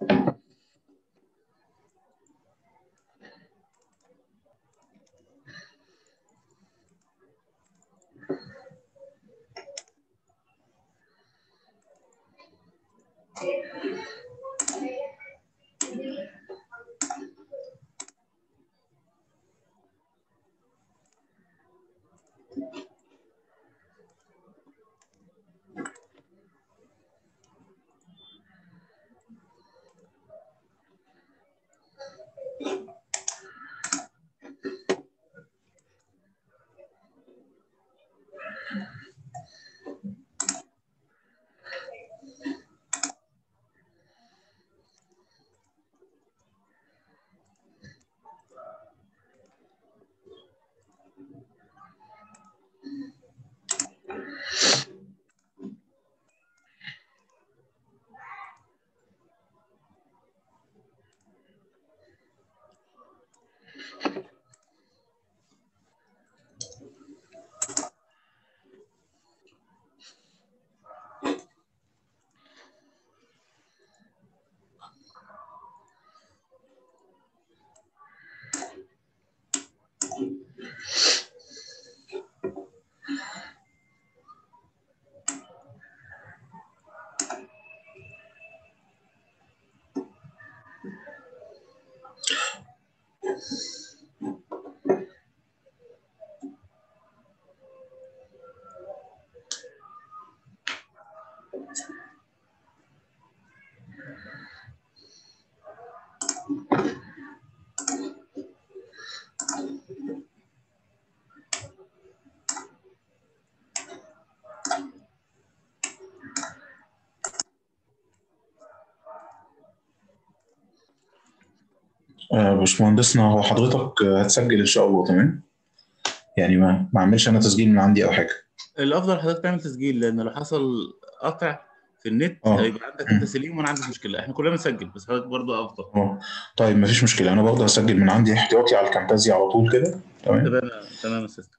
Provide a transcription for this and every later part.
آه، باشمهندسنا هو حضرتك آه، هتسجل ان شاء الله تمام يعني ما ما اعملش انا تسجيل من عندي او حاجه الافضل حضرتك تعمل تسجيل لان لو حصل قطع في النت اه هيبقى عندك انت سليم وانا عندي مشكله احنا كلنا بنسجل بس حضرتك برضه افضل اه طيب مفيش مشكله انا برضه هسجل من عندي احتياطي على الكامتازيا على طول كده تمام تمام تمام يا سيستم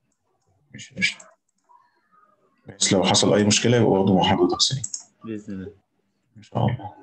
مش مش بس لو حصل اي مشكله يبقى برضه مع حضرتك سليم باذن الله ان شاء الله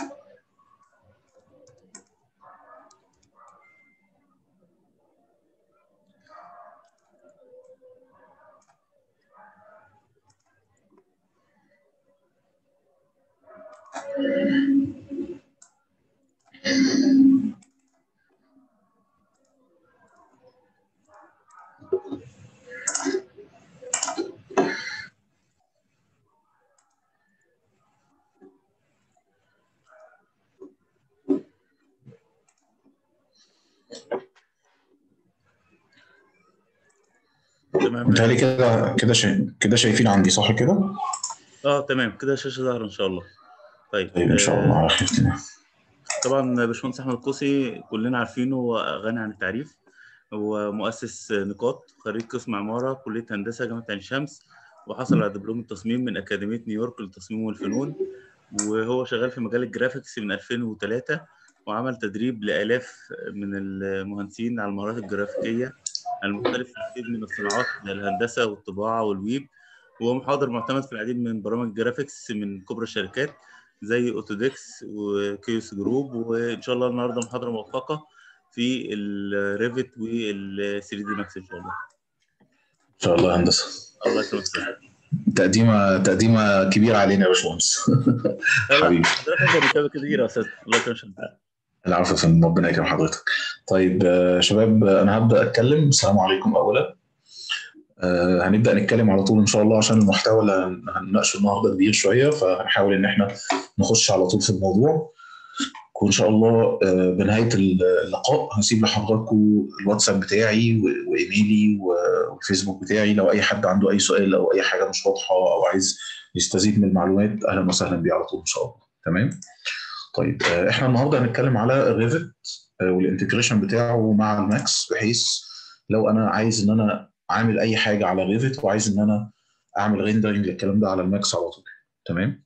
تمام متهيألي كده كده شا... كده شايفين عندي صح كده؟ اه تمام كده الشاشه ظاهره ان شاء الله طيب طيب ان شاء الله آه على خير كده طبعا باشمهندس احمد القوسي كلنا عارفينه وغني عن التعريف هو مؤسس نقاط خريج قسم عماره كليه هندسه جامعه عين شمس وحصل على دبلوم التصميم من اكاديميه نيويورك للتصميم والفنون وهو شغال في مجال الجرافيكس من 2003 وعمل تدريب لالاف من المهندسين على المهارات الجرافيكيه المختلفه في العديد من الصناعات زي الهندسه والطباعه والويب وهو محاضر معتمد في العديد من برامج الجرافيكس من كبرى الشركات زي اوتوديكس وكيوس جروب وان شاء الله النهارده محاضره موفقه في الريفت وال 3 دي ماكس ان شاء الله ان شاء الله يا هندسه الله يكرمك تقديمه تقديمه كبيره علينا يا باشمهندس حبيبي حضرتك متابع كتير يا استاذ الله يكرمك العفو يا فندم ربنا يكرم حضرتك طيب آه، شباب آه، انا هبدا اتكلم السلام عليكم اولا آه، هنبدا نتكلم على طول ان شاء الله عشان المحتوى اللي هن- هنناقشه النهارده كبير شويه فهنحاول ان احنا نخش على طول في الموضوع وان شاء الله آه، بنهايه اللقاء هسيب لحضراتكم الواتساب بتاعي و- وايميلي و- والفيسبوك بتاعي لو اي حد عنده اي سؤال او اي حاجه مش واضحه او عايز يستزيد من المعلومات اهلا وسهلا بيه على طول ان شاء الله تمام طيب آه، احنا النهارده هنتكلم على الريفت والانتجريشن بتاعه مع الماكس بحيث لو انا عايز ان انا اعمل اي حاجه على ريفت وعايز ان انا اعمل ريندرنج للكلام ده على الماكس على طول تمام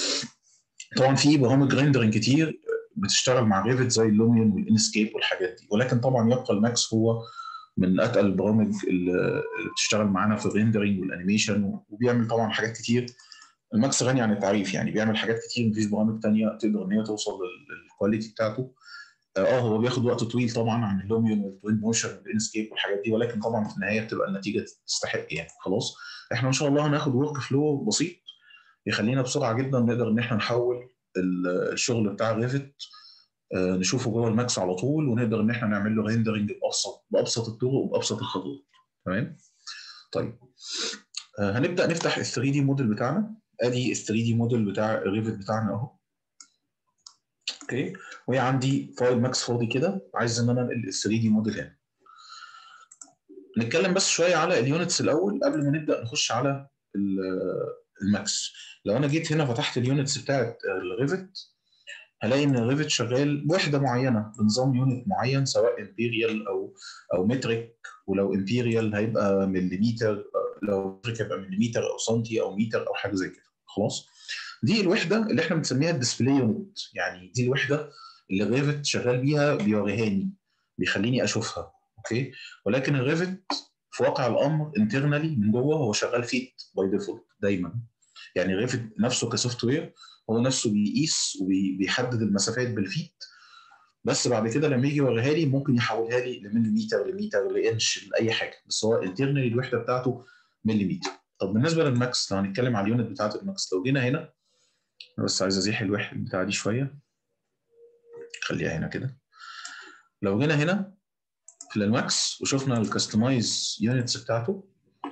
طبعا في برامج ريندرنج كتير بتشتغل مع ريفت زي اللوميون والانسكيب والحاجات دي ولكن طبعا يبقى الماكس هو من اتقل البرامج اللي اللي بتشتغل معانا في الريندرنج والانيميشن وبيعمل طبعا حاجات كتير الماكس غني عن التعريف يعني بيعمل حاجات كتير مفيش برامج تانية تقدر ان هي توصل لل- الكواليتي بتاعته اه هو بياخد وقت طويل طبعا عن اللوميون والتوين موشن والانسكيب والحاجات دي ولكن طبعا في النهايه بتبقى النتيجه تستحق يعني خلاص احنا ان شاء الله هناخد ورك فلو بسيط يخلينا بسرعه جدا نقدر ان احنا نحول الشغل بتاع ريفت آه نشوفه جوه الماكس على طول ونقدر ان احنا نعمل له ريندرنج بابسط بابسط الطرق وبابسط الخطوات تمام طيب آه هنبدا نفتح ال 3 دي موديل بتاعنا ادي ال 3 دي موديل بتاع الريفت بتاعنا اهو اوكي وهي عندي فايل ماكس فاضي كده عايز ان انا انقل ال 3 دي موديل هنا نتكلم بس شويه على اليونتس الاول قبل ما نبدا نخش على الماكس لو انا جيت هنا فتحت اليونتس بتاعت الريفت هلاقي ان الريفت شغال بوحده معينه بنظام يونت معين سواء امبيريال او او متريك ولو امبيريال هيبقى مليمتر لو متريك هيبقى مليمتر او سنتي او متر او حاجه زي كده خلاص دي الوحده اللي احنا بنسميها الديسبلاي يونت يعني دي الوحده اللي الريفت شغال بيها بيوريهاني بيخليني اشوفها اوكي ولكن الريفت في واقع الامر انترنالي من جوه هو شغال فيت باي ديفولت دايما يعني الريفت نفسه كسوفت وير هو نفسه بيقيس وبيحدد المسافات بالفيت بس بعد كده لما يجي يوريها لي ممكن يحولها لي لمليمتر لمتر لانش لاي حاجه بس هو انترنالي الوحده بتاعته مليمتر طب بالنسبه للماكس لو هنتكلم على اليونت بتاعت الماكس لو جينا هنا بس عايز ازيح الوحده بتاع دي شويه خليها هنا كده لو جينا هنا في الماكس وشفنا الكستمايز يونتس بتاعته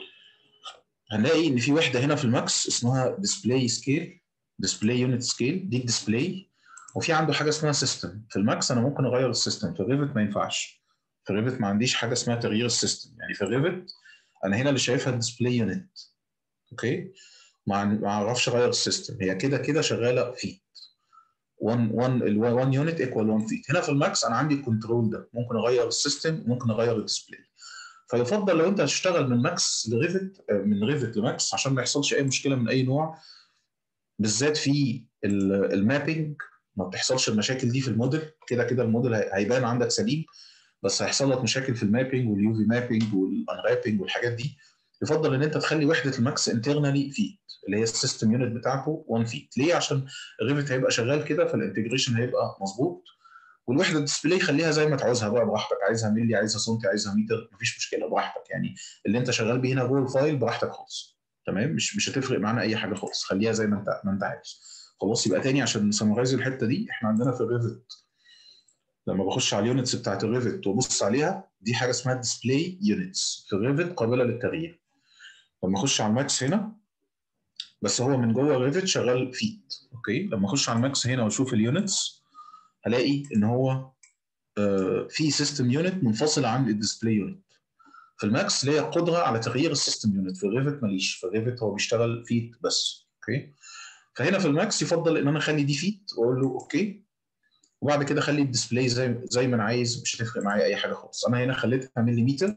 هنلاقي ان في وحده هنا في الماكس اسمها ديسبلاي سكيل ديسبلاي يونت سكيل دي الديسبلاي وفي عنده حاجه اسمها سيستم في الماكس انا ممكن اغير السيستم في الريفت ما ينفعش في الريفت ما عنديش حاجه اسمها تغيير السيستم يعني في الريفت انا هنا اللي شايفها الديسبلاي يونت اوكي ما اعرفش اغير السيستم هي كده كده شغاله فيت 1 1 ال 1 يونت ايكوال 1 فيت هنا في الماكس انا عندي الكنترول ده ممكن اغير السيستم وممكن اغير الديسبلاي فيفضل لو انت هتشتغل من ماكس لريفت من ريفت لماكس عشان ما يحصلش اي مشكله من اي نوع بالذات في المابنج ما بتحصلش المشاكل دي في الموديل كده كده الموديل هيبان عندك سليم بس هيحصل لك مشاكل في المابنج واليو في مابنج والانرابنج والحاجات دي يفضل ان انت تخلي وحده الماكس انترنالي فيت اللي هي السيستم يونت بتاعته 1 فيت ليه عشان الريفت هيبقى شغال كده فالانتجريشن هيبقى مظبوط والوحده الديسبلاي خليها زي ما تعوزها بقى براحتك عايزها ملي عايزها سنتي عايزها متر مفيش مشكله براحتك يعني اللي انت شغال بيه هنا جوه الفايل براحتك خالص تمام مش مش هتفرق معانا اي حاجه خالص خليها زي ما انت ما انت عايز خلاص يبقى تاني عشان نسمرايز الحته دي احنا عندنا في الريفت لما بخش على اليونتس بتاعت الريفت وابص عليها دي حاجه اسمها ديسبلاي يونتس في الريفت قابله للتغيير لما اخش على الماكس هنا بس هو من جوه الريفت شغال فيت اوكي لما اخش على الماكس هنا واشوف اليونتس هلاقي ان هو آه في سيستم يونت منفصل عن الديسبلاي يونت في الماكس ليا قدره على تغيير السيستم يونت في الريفت ماليش في الريفت هو بيشتغل فيت بس اوكي فهنا في الماكس يفضل ان انا اخلي دي فيت واقول له اوكي وبعد كده اخلي الديسبلاي زي زي ما انا عايز مش هتفرق معايا اي حاجه خالص انا هنا خليتها مليمتر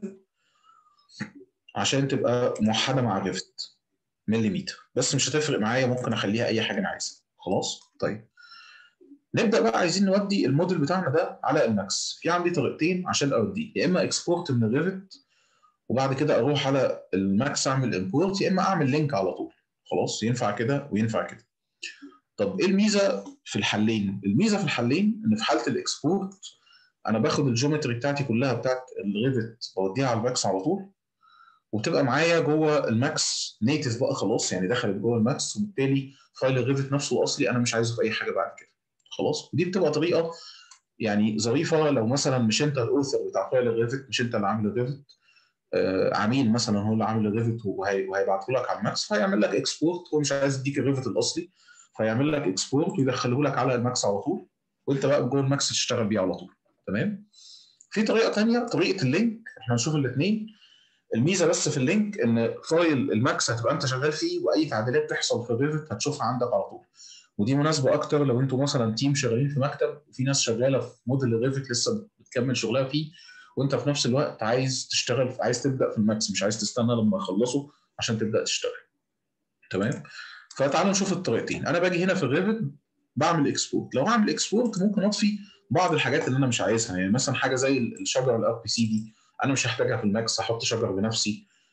عشان تبقى موحده مع الريفت مليمتر بس مش هتفرق معايا ممكن اخليها اي حاجه انا عايزها خلاص طيب نبدا بقى عايزين نودي الموديل بتاعنا ده على الماكس في عندي طريقتين عشان اوديه يا اما اكسبورت من الريفت وبعد كده اروح على الماكس اعمل امبورت يا اما اعمل لينك على طول خلاص ينفع كده وينفع كده طب ايه الميزه في الحلين الميزه في الحلين ان في حاله الاكسبورت انا باخد الجيومتري بتاعتي كلها بتاعت الريفت بوديها على الماكس على طول وبتبقى معايا جوه الماكس نيتف بقى خلاص يعني دخلت جوه الماكس وبالتالي فايل الريفت نفسه الاصلي انا مش عايزه في اي حاجه بعد كده خلاص ودي بتبقى طريقه يعني ظريفه لو مثلا مش انت الاوثر بتاع فايل الريفت مش انت اللي عامل الريفت آه عميل مثلا هو اللي عامل الريفت وهيبعته لك على الماكس فهيعمل لك اكسبورت هو مش عايز يديك الريفت الاصلي فيعمل لك اكسبورت ويدخله لك على الماكس على طول وانت بقى جوه الماكس تشتغل بيه على طول تمام في طريقه ثانيه طريقه اللينك احنا هنشوف الاثنين الميزه بس في اللينك ان فايل الماكس هتبقى انت شغال فيه واي تعديلات تحصل في الريفت هتشوفها عندك على طول ودي مناسبه اكتر لو انتوا مثلا تيم شغالين في مكتب وفي ناس شغاله في موديل الريفت لسه بتكمل شغلها فيه وانت في نفس الوقت عايز تشتغل عايز تبدا في الماكس مش عايز تستنى لما يخلصوا عشان تبدا تشتغل تمام فتعالوا نشوف الطريقتين انا باجي هنا في الريفت بعمل اكسبورت لو هعمل اكسبورت ممكن اطفي بعض الحاجات اللي انا مش عايزها يعني مثلا حاجه زي الشجره الار بي سي دي انا مش هحتاجها في الماكس هحط شجر بنفسي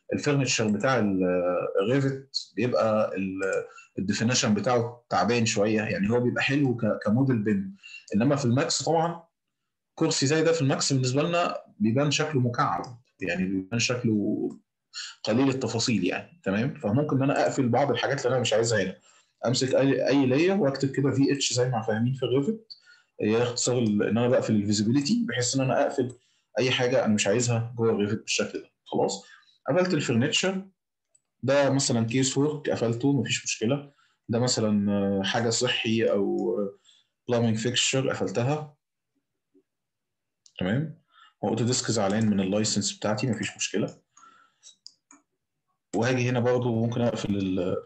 الفرنتشر بتاع الريفت بيبقى الديفينيشن بتاعه تعبان شويه يعني هو بيبقى حلو كموديل بيم انما في الماكس طبعا كرسي زي ده في الماكس بالنسبه لنا بيبان شكله مكعب يعني بيبان شكله قليل التفاصيل يعني تمام فممكن ان انا اقفل بعض الحاجات اللي انا مش عايزها هنا امسك اي اي لاير واكتب كده في اتش زي ما فاهمين في الريفت هي اختصار ان انا بقفل الفيزيبيليتي بحيث ان انا اقفل اي حاجه انا مش عايزها جوه الريفت بالشكل ده خلاص قفلت الفرنتشر ده مثلا كيس وورك قفلته مفيش مشكله ده مثلا حاجه صحي او بلامينج فيكشر قفلتها تمام هو اوتو ديسك زعلان من اللايسنس بتاعتي مفيش مشكله وهاجي هنا برضه ممكن اقفل ال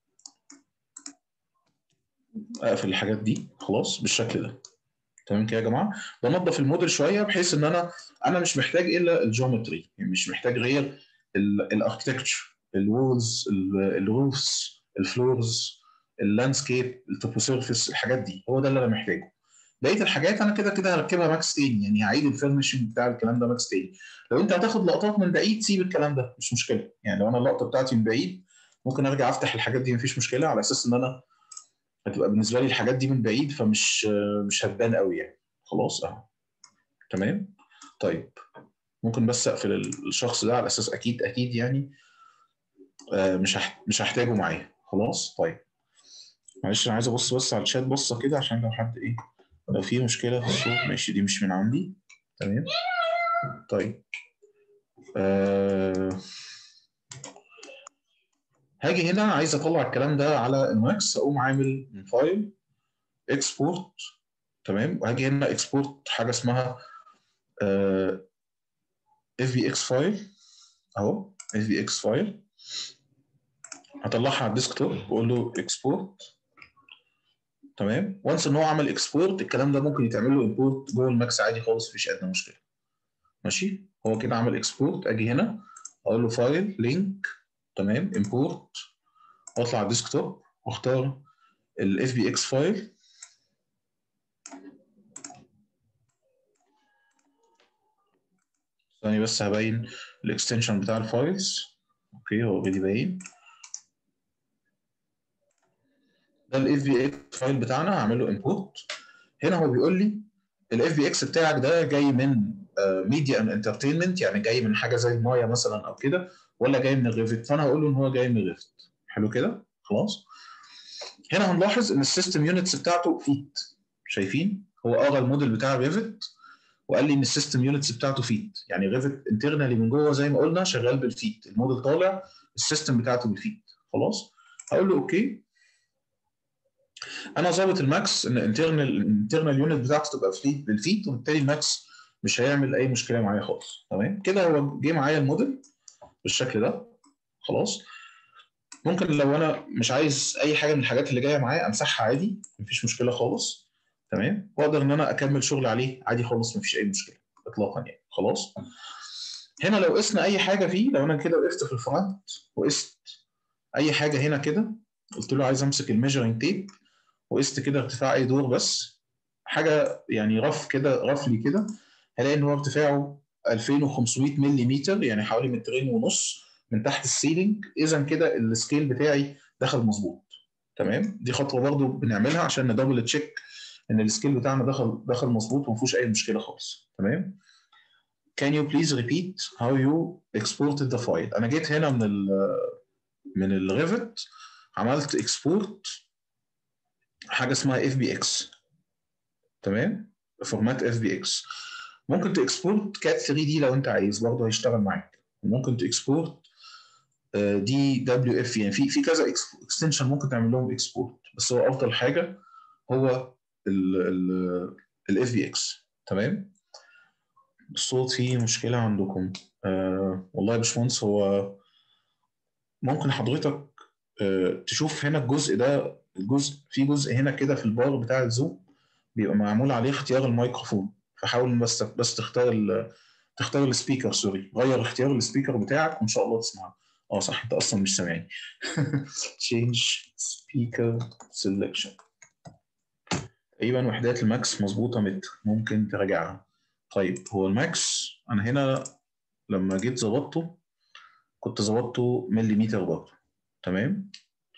اقفل الحاجات دي خلاص بالشكل ده تمام كده يا جماعه بنظف الموديل شويه بحيث ان انا انا مش محتاج الا الجيومتري يعني مش محتاج غير الاركتكتشر الوولز الروفز الفلورز اللاندسكيب التوبو سيرفيس الحاجات دي هو ده اللي انا محتاجه بقيه الحاجات انا كده كده هركبها ماكس تاني يعني هعيد الفيرنشنج بتاع الكلام ده ماكس تاني لو انت هتاخد لقطات من بعيد سيب الكلام ده مش مشكله يعني لو انا اللقطه بتاعتي من بعيد ممكن ارجع افتح الحاجات دي مفيش مشكله على اساس ان انا هتبقى بالنسبه لي الحاجات دي من بعيد فمش مش هتبان قوي يعني خلاص اهو تمام طيب ممكن بس اقفل الشخص ده على اساس اكيد اكيد يعني مش مش هحتاجه معايا خلاص طيب معلش انا عايز ابص بس على الشات بصه كده عشان لو حد ايه لو في مشكله في الصوت ماشي دي مش من عندي تمام طيب أه... هاجي هنا عايز اطلع الكلام ده على الماكس اقوم عامل من فايل اكسبورت تمام وهاجي هنا اكسبورت حاجه اسمها اف بي اكس فايل اهو اف بي اكس فايل هطلعها على الديسكتوب واقول له اكسبورت تمام وانس ان هو عمل اكسبورت الكلام ده ممكن يتعمل له امبورت جوه الماكس عادي خالص مفيش ادنى مشكله ماشي هو كده عمل اكسبورت اجي هنا اقول له فايل لينك تمام امبورت واطلع على الديسكتوب واختار الاف بي اكس فايل ثاني بس هبين الاكستنشن بتاع الفايلز اوكي هو اوريدي باين ده الاف بي اكس فايل بتاعنا هعمل له امبورت هنا هو بيقول لي الاف بي اكس بتاعك ده جاي من ميديا اند انترتينمنت يعني جاي من حاجه زي مايا مثلا او كده ولا جاي من الريفت فانا هقول له ان هو جاي من الريفت حلو كده خلاص هنا هنلاحظ ان السيستم يونتس بتاعته فيت شايفين هو قرا الموديل بتاع الريفت وقال لي ان السيستم يونتس بتاعته فيت يعني ريفت انترنالي من جوه زي ما قلنا شغال بالفيت الموديل طالع السيستم بتاعته بالفيت خلاص هقول له اوكي انا ظابط الماكس ان انترنال الانترنال يونت بتاعته تبقى فيت بالفيت وبالتالي الماكس مش هيعمل اي مشكله معايا خالص تمام كده هو جه معايا الموديل بالشكل ده خلاص ممكن لو انا مش عايز اي حاجه من الحاجات اللي جايه معايا امسحها عادي مفيش مشكله خالص تمام واقدر ان انا اكمل شغل عليه عادي خالص مفيش اي مشكله اطلاقا يعني خلاص هنا لو قسنا اي حاجه فيه لو انا كده وقفت في الفرونت وقست اي حاجه هنا كده قلت له عايز امسك الميجرنج تيب وقست كده ارتفاع اي دور بس حاجه يعني رف كده رفلي كده هلاقي ان هو ارتفاعه 2500 ملم يعني حوالي مترين ونص من تحت السيلينج اذا كده السكيل بتاعي دخل مظبوط تمام دي خطوه برضو بنعملها عشان ندبل تشيك ان السكيل بتاعنا دخل دخل مظبوط وما فيهوش اي مشكله خالص تمام Can you please repeat how you exported the file انا جيت هنا من ال من الريفت عملت اكسبورت حاجه اسمها اف بي اكس تمام فورمات اف بي اكس ممكن تكسبورت كات 3 دي لو انت عايز برضه هيشتغل معاك ممكن تكسبورت دي دبليو اف يعني في في كذا اكستنشن ممكن تعمل لهم اكسبورت بس هو افضل حاجه هو الاف بي اكس تمام الصوت فيه مشكله عندكم آه والله يا باشمهندس هو ممكن حضرتك آه تشوف هنا الجزء ده الجزء في جزء هنا كده في البار بتاع الزوم بيبقى معمول عليه اختيار الميكروفون فحاول بس بس تختار ال تختار السبيكر سوري غير اختيار السبيكر بتاعك وان شاء الله تسمعه اه صح انت اصلا مش سامعني change speaker selection تقريبا وحدات الماكس مظبوطه متر ممكن تراجعها طيب هو الماكس انا هنا لما جيت ظبطته كنت ظبطته مليمتر برضه تمام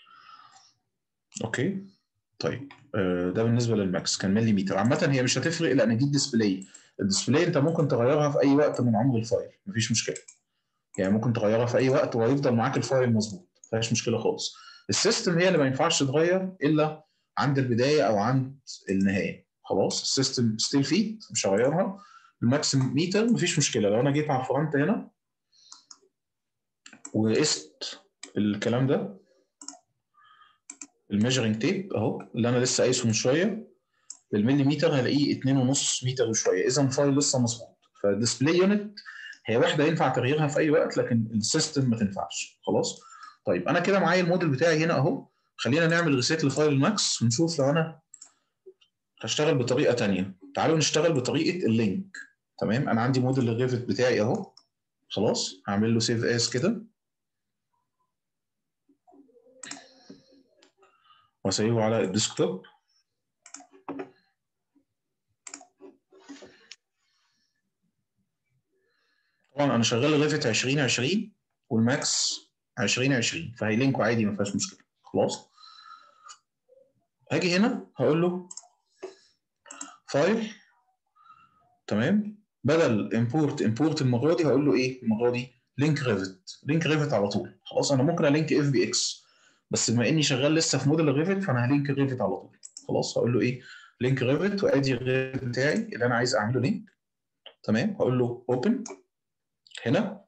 اوكي طيب آه، ده بالنسبه للماكس كان مليمتر عامه هي مش هتفرق لان دي الديسبلاي الديسبلاي انت ممكن تغيرها في اي وقت من عمر الفايل مفيش مشكله يعني ممكن تغيرها في اي وقت وهيفضل معاك الفايل مظبوط مفيهاش مشكله خالص السيستم هي اللي ما ينفعش تتغير الا عند البدايه او عند النهايه خلاص السيستم ستيل فيت مش هغيرها الماكسيم ميتر مفيش مشكله لو انا جيت على الفرونت هنا وقست الكلام ده الميجرنج تيب اهو اللي انا لسه قايسه من شويه بالمليمتر هلاقيه 2.5 متر وشويه اذا الفايل لسه مظبوط فالديسبلاي يونت هي وحده ينفع تغييرها في اي وقت لكن السيستم ما تنفعش خلاص طيب انا كده معايا الموديل بتاعي هنا اهو خلينا نعمل ريسيت لفايل الماكس ونشوف لو انا هشتغل بطريقه ثانيه تعالوا نشتغل بطريقه اللينك تمام انا عندي موديل الريفت بتاعي اهو خلاص هعمل له سيف اس كده واسيبه على الديسكتوب طبعا انا شغال ريفت 2020 والماكس 2020 فهيلينكوا عادي ما فيهاش مشكله خلاص هاجي هنا هقول له فايل تمام بدل امبورت امبورت المره دي هقول له ايه المره دي لينك ريفت لينك ريفت على طول خلاص انا ممكن الينك اف بي اكس بس بما اني شغال لسه في موديل الريفت فانا هلينك الريفت على طول خلاص هقول له ايه لينك ريفت وادي الريفت بتاعي اللي انا عايز اعمله لينك تمام هقول له اوبن هنا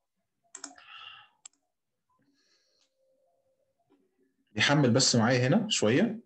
يحمل بس معايا هنا شويه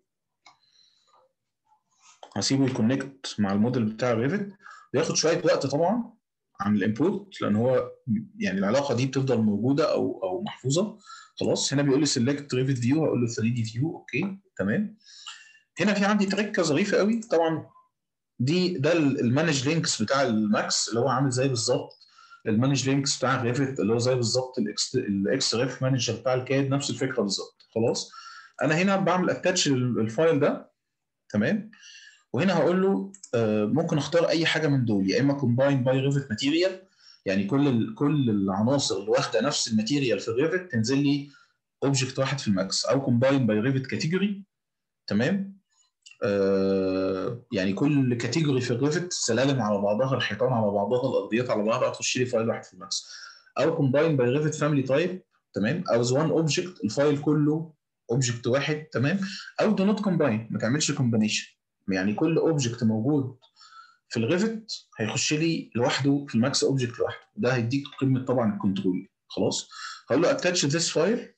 هسيبه يكونكت مع الموديل بتاع الريفت بياخد شويه وقت طبعا عن الانبوت لان هو يعني العلاقه دي بتفضل موجوده او او محفوظه خلاص هنا بيقول لي سيلكت ريفت فيو هقول له 3 دي فيو اوكي تمام هنا في عندي تريكه ظريفه قوي طبعا دي ده المانج لينكس بتاع الماكس اللي هو عامل زي بالظبط المانج لينكس بتاع الريفت اللي هو زي بالظبط الاكس الاكس ريف مانجر بتاع الكاد نفس الفكره بالظبط خلاص انا هنا بعمل اتاتش الفايل ده تمام وهنا هقول له آه ممكن اختار اي حاجه من دول يا اما كومباين باي ريفت ماتيريال يعني كل ال كل العناصر اللي واخده نفس الماتيريال في الريفت تنزل لي اوبجكت واحد في الماكس او كومباين باي ريفت كاتيجوري تمام آه يعني كل كاتيجوري في الريفت سلالم على بعضها الحيطان على بعضها الارضيات على بعضها تخش لي فايل واحد في الماكس او كومباين باي ريفت فاميلي تايب تمام او از وان اوبجكت الفايل كله اوبجكت واحد تمام او دو نوت كومباين ما تعملش كومبانيشن يعني كل اوبجكت موجود في الريفت هيخش لي لوحده في الماكس اوبجكت لوحده ده هيديك قيمه طبعا الكنترول خلاص هقول له اتاتش ذس فايل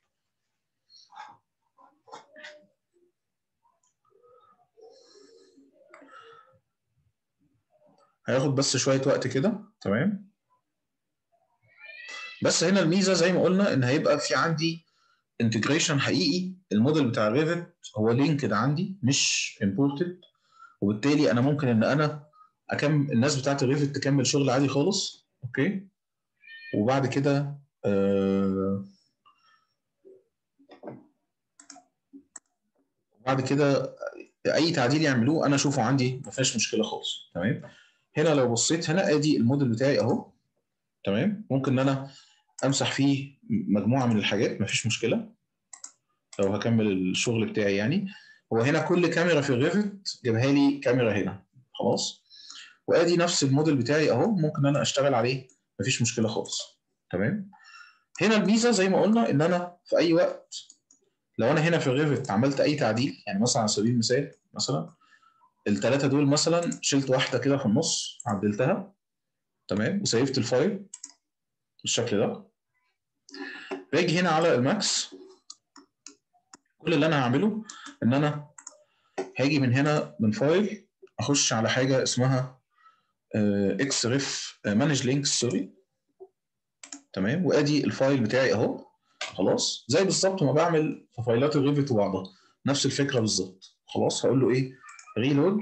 هياخد بس شويه وقت كده تمام بس هنا الميزه زي ما قلنا ان هيبقى في عندي انتجريشن حقيقي الموديل بتاع الريفت هو لينكد عندي مش امبورتد وبالتالي انا ممكن ان انا اكمل الناس بتاعت الريفت تكمل شغل عادي خالص اوكي وبعد كده آه وبعد كده اي تعديل يعملوه انا اشوفه عندي ما فيهاش مشكله خالص تمام هنا لو بصيت هنا ادي الموديل بتاعي اهو تمام ممكن ان انا امسح فيه مجموعه من الحاجات مفيش مشكله لو هكمل الشغل بتاعي يعني هو هنا كل كاميرا في الريفت جابها لي كاميرا هنا خلاص وادي نفس الموديل بتاعي اهو ممكن انا اشتغل عليه مفيش مشكله خالص تمام هنا الميزه زي ما قلنا ان انا في اي وقت لو انا هنا في الريفت عملت اي تعديل يعني مثلا على سبيل المثال مثلا الثلاثه دول مثلا شلت واحده كده في النص عدلتها تمام وسيفت الفايل بالشكل ده باجي هنا على الماكس كل اللي انا هعمله ان انا هاجي من هنا من فايل اخش على حاجه اسمها اكس ريف مانج لينكس سوري تمام وادي الفايل بتاعي اهو خلاص زي بالظبط ما بعمل في فايلات الريفت وبعضها نفس الفكره بالظبط خلاص هقول له ايه ريلود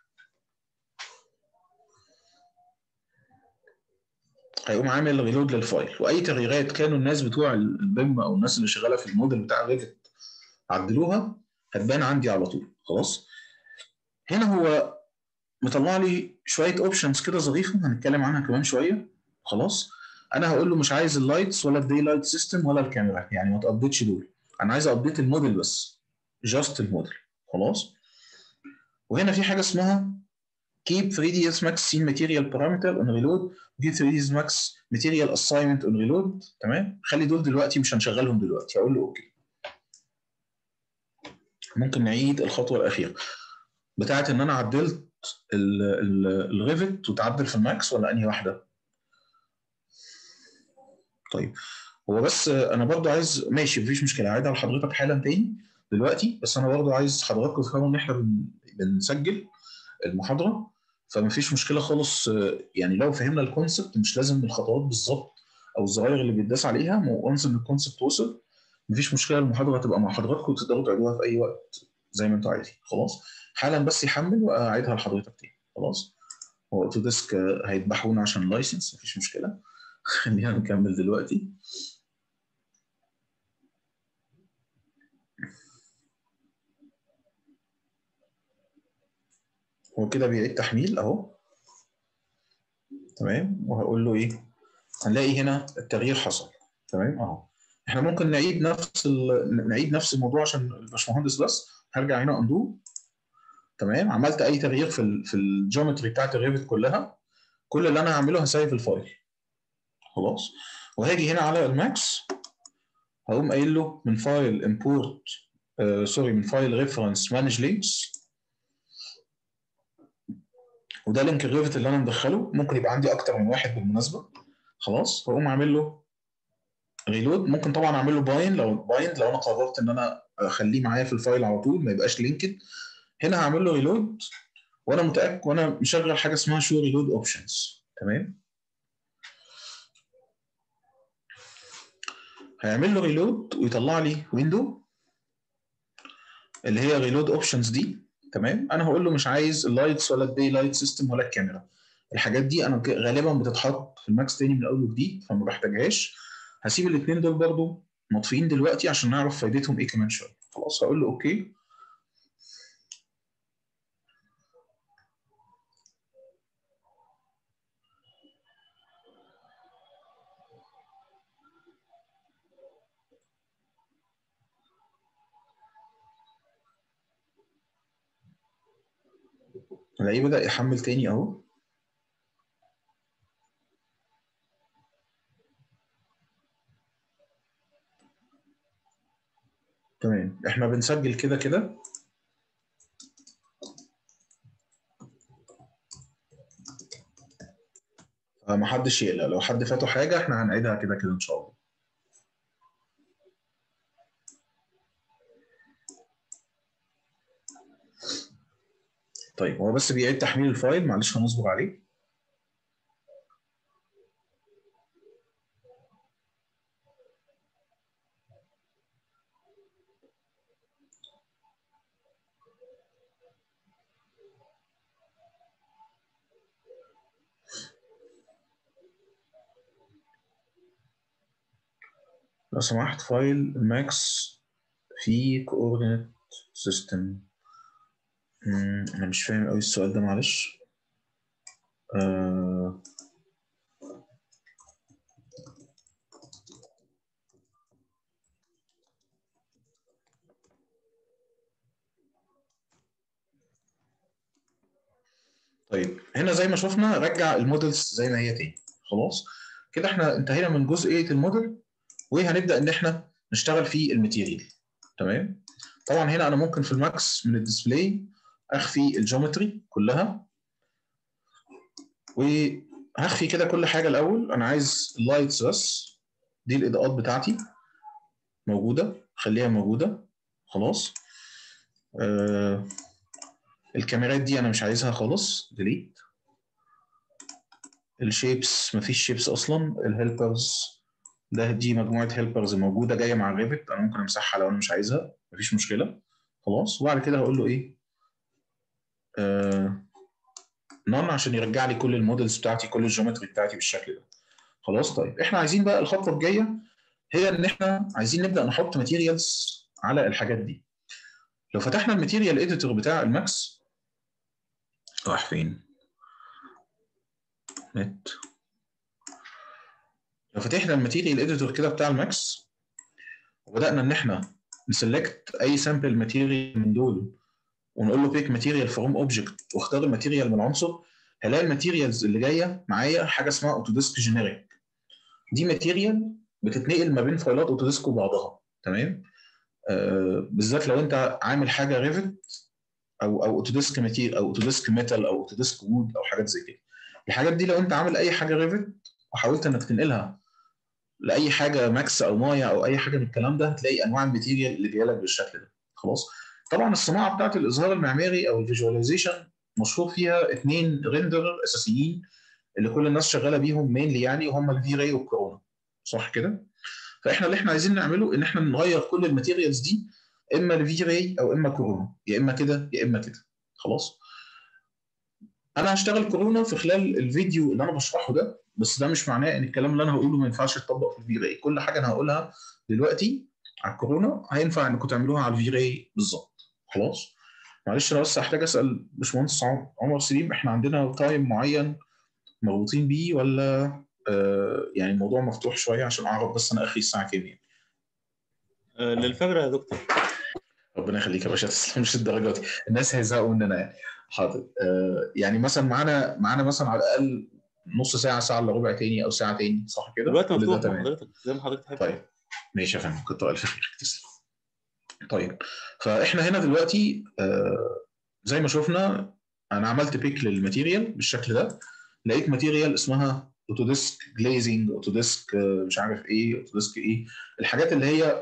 هيقوم عامل ريلود للفايل واي تغييرات كانوا الناس بتوع البيم او الناس اللي شغاله في الموديل بتاع الريفت عدلوها هتبان عندي على طول خلاص هنا هو مطلع لي شويه اوبشنز كده ظريفه هنتكلم عنها كمان شويه خلاص انا هقول له مش عايز اللايتس ولا الدي لايت سيستم ولا الكاميرا يعني ما تابديتش دول انا عايز ابديت الموديل بس جاست الموديل خلاص وهنا في حاجه اسمها keep 3ds max scene material parameter on reload keep 3ds max material assignment on reload تمام خلي دول دلوقتي مش هنشغلهم دلوقتي هقول له اوكي ممكن نعيد الخطوه الاخيره بتاعت ان انا عدلت الريفت وتعدل في الماكس ولا انهي واحده طيب هو بس انا برضو عايز ماشي مفيش مشكله عايدها لحضرتك حالا تاني دلوقتي بس انا برضو عايز حضراتكم تفهموا ان احنا بن... بنسجل المحاضره فمفيش مشكله خالص يعني لو فهمنا الكونسبت مش لازم الخطوات بالظبط او الزراير اللي بيتداس عليها وانس ان الكونسبت وصل مفيش مشكله المحاضره هتبقى مع حضراتكم وتقدروا تعيدوها في اي وقت زي ما انتوا عايزين خلاص حالا بس يحمل واعيدها لحضرتك تاني خلاص هو اوتوديسك هيذبحونا عشان اللايسنس مفيش مشكله خلينا نكمل دلوقتي هو كده بيعيد تحميل اهو تمام وهقول له ايه هنلاقي هنا التغيير حصل تمام اهو احنا ممكن نعيد نفس ال... نعيد نفس الموضوع عشان الباشمهندس بس هرجع هنا اندو تمام عملت اي تغيير في ال... في الجيومتري بتاعت الريفت كلها كل اللي انا هعمله هسيف الفايل خلاص وهاجي هنا على الماكس هقوم قايل له من فايل امبورت آه سوري من فايل ريفرنس مانج لينكس وده لينك الريفت اللي انا مدخله ممكن يبقى عندي اكتر من واحد بالمناسبه خلاص هقوم عامل له ريلود ممكن طبعا اعمل له باين لو بايند لو انا قررت ان انا اخليه معايا في الفايل على طول ما يبقاش لينكد هنا هعمل له ريلود وانا متاكد وانا مشغل حاجه اسمها شو ريلود اوبشنز تمام هيعمل له ريلود ويطلع لي ويندو اللي هي ريلود اوبشنز دي تمام انا هقول له مش عايز اللايتس ولا الدي لايت سيستم ولا الكاميرا الحاجات دي انا غالبا بتتحط في الماكس تاني من اول وجديد فما بحتاجهاش هسيب الاثنين دول برضو مطفيين دلوقتي عشان نعرف فايدتهم ايه كمان شويه خلاص هقول له اوكي الاقيه بدأ يحمل تاني اهو تمام احنا بنسجل كده كده فمحدش يقلق لو حد فاته حاجة احنا هنعيدها كده كده ان شاء الله طيب هو بس بيعيد تحميل الفايل معلش هنصبر عليه لو سمحت فايل الماكس في كوردينيت سيستم انا مش فاهم قوي السؤال ده معلش آه طيب هنا زي ما شفنا رجع المودلز زي ما هي تاني خلاص كده احنا انتهينا من جزئيه الموديل وهنبدا ان احنا نشتغل في الماتيريال تمام طبعا هنا انا ممكن في الماكس من الديسبلاي اخفي الجيومتري كلها وهخفي كده كل حاجه الاول انا عايز اللايتس بس دي الاضاءات بتاعتي موجوده خليها موجوده خلاص آه الكاميرات دي انا مش عايزها خالص ديليت الشيبس مفيش شيبس اصلا الهيلبرز ده دي مجموعه هيلبرز موجوده جايه مع الريفت انا ممكن امسحها لو انا مش عايزها مفيش مشكله خلاص وبعد كده هقول له ايه نون آه عشان يرجع لي كل المودلز بتاعتي كل الجيومتري بتاعتي بالشكل ده خلاص طيب احنا عايزين بقى الخطوه الجايه هي ان احنا عايزين نبدا نحط ماتيريالز على الحاجات دي لو فتحنا الماتيريال اديتور بتاع الماكس راح فين نت ففتحنا الماتيريال اديتور كده بتاع الماكس وبدانا ان احنا نسلكت اي سامبل ماتيريال من دول ونقول له بيك ماتيريال فروم اوبجكت واختار الماتيريال من العنصر هلاقي الماتيريالز اللي جايه معايا حاجه اسمها اوتوديسك جينيريك دي ماتيريال بتتنقل ما بين فايلات اوتوديسك وبعضها تمام آه بالذات لو انت عامل حاجه ريفت او او اوتوديسك ماتير او اوتوديسك ميتال او اوتوديسك وود او حاجات زي كده الحاجات دي لو انت عامل اي حاجه ريفت وحاولت انك تنقلها لاي حاجه ماكس او مايا او اي حاجه من الكلام ده هتلاقي انواع الماتيريال اللي جايه لك بالشكل ده خلاص طبعا الصناعه بتاعت الاظهار المعماري او الفيجواليزيشن مشهور فيها اثنين ريندر اساسيين اللي كل الناس شغاله بيهم مينلي يعني وهم الفي راي والكورونا صح كده؟ فاحنا اللي احنا عايزين نعمله ان احنا نغير كل الماتيريالز دي اما الفي راي او اما كورونا يا اما كده يا اما كده خلاص انا هشتغل كورونا في خلال الفيديو اللي انا بشرحه ده بس ده مش معناه ان الكلام اللي انا هقوله ما ينفعش يتطبق في الفي راي كل حاجه انا هقولها دلوقتي على الكورونا هينفع انكم تعملوها على الفي راي بالظبط خلاص معلش انا بس هحتاج اسال باشمهندس عمر سليم احنا عندنا تايم معين مربوطين بيه ولا آه يعني الموضوع مفتوح شويه عشان اعرف بس انا اخري الساعه كام يعني آه للفجر يا دكتور ربنا يخليك يا باشا تسلم مش الدرجه دي الناس هيزهقوا مننا يعني حاضر آه يعني مثلا معانا معانا مثلا على الاقل نص ساعه ساعه الا ربع تاني او ساعه تاني صح كده؟ دلوقتي مفتوح مع حضرتك زي ما حضرتك تحب طيب ماشي يا فندم كتر الف خيرك تسلم طيب فاحنا هنا دلوقتي آه زي ما شفنا انا عملت بيك للماتيريال بالشكل ده لقيت ماتيريال اسمها اوتوديسك جليزنج اوتوديسك مش عارف ايه اوتوديسك ايه الحاجات اللي هي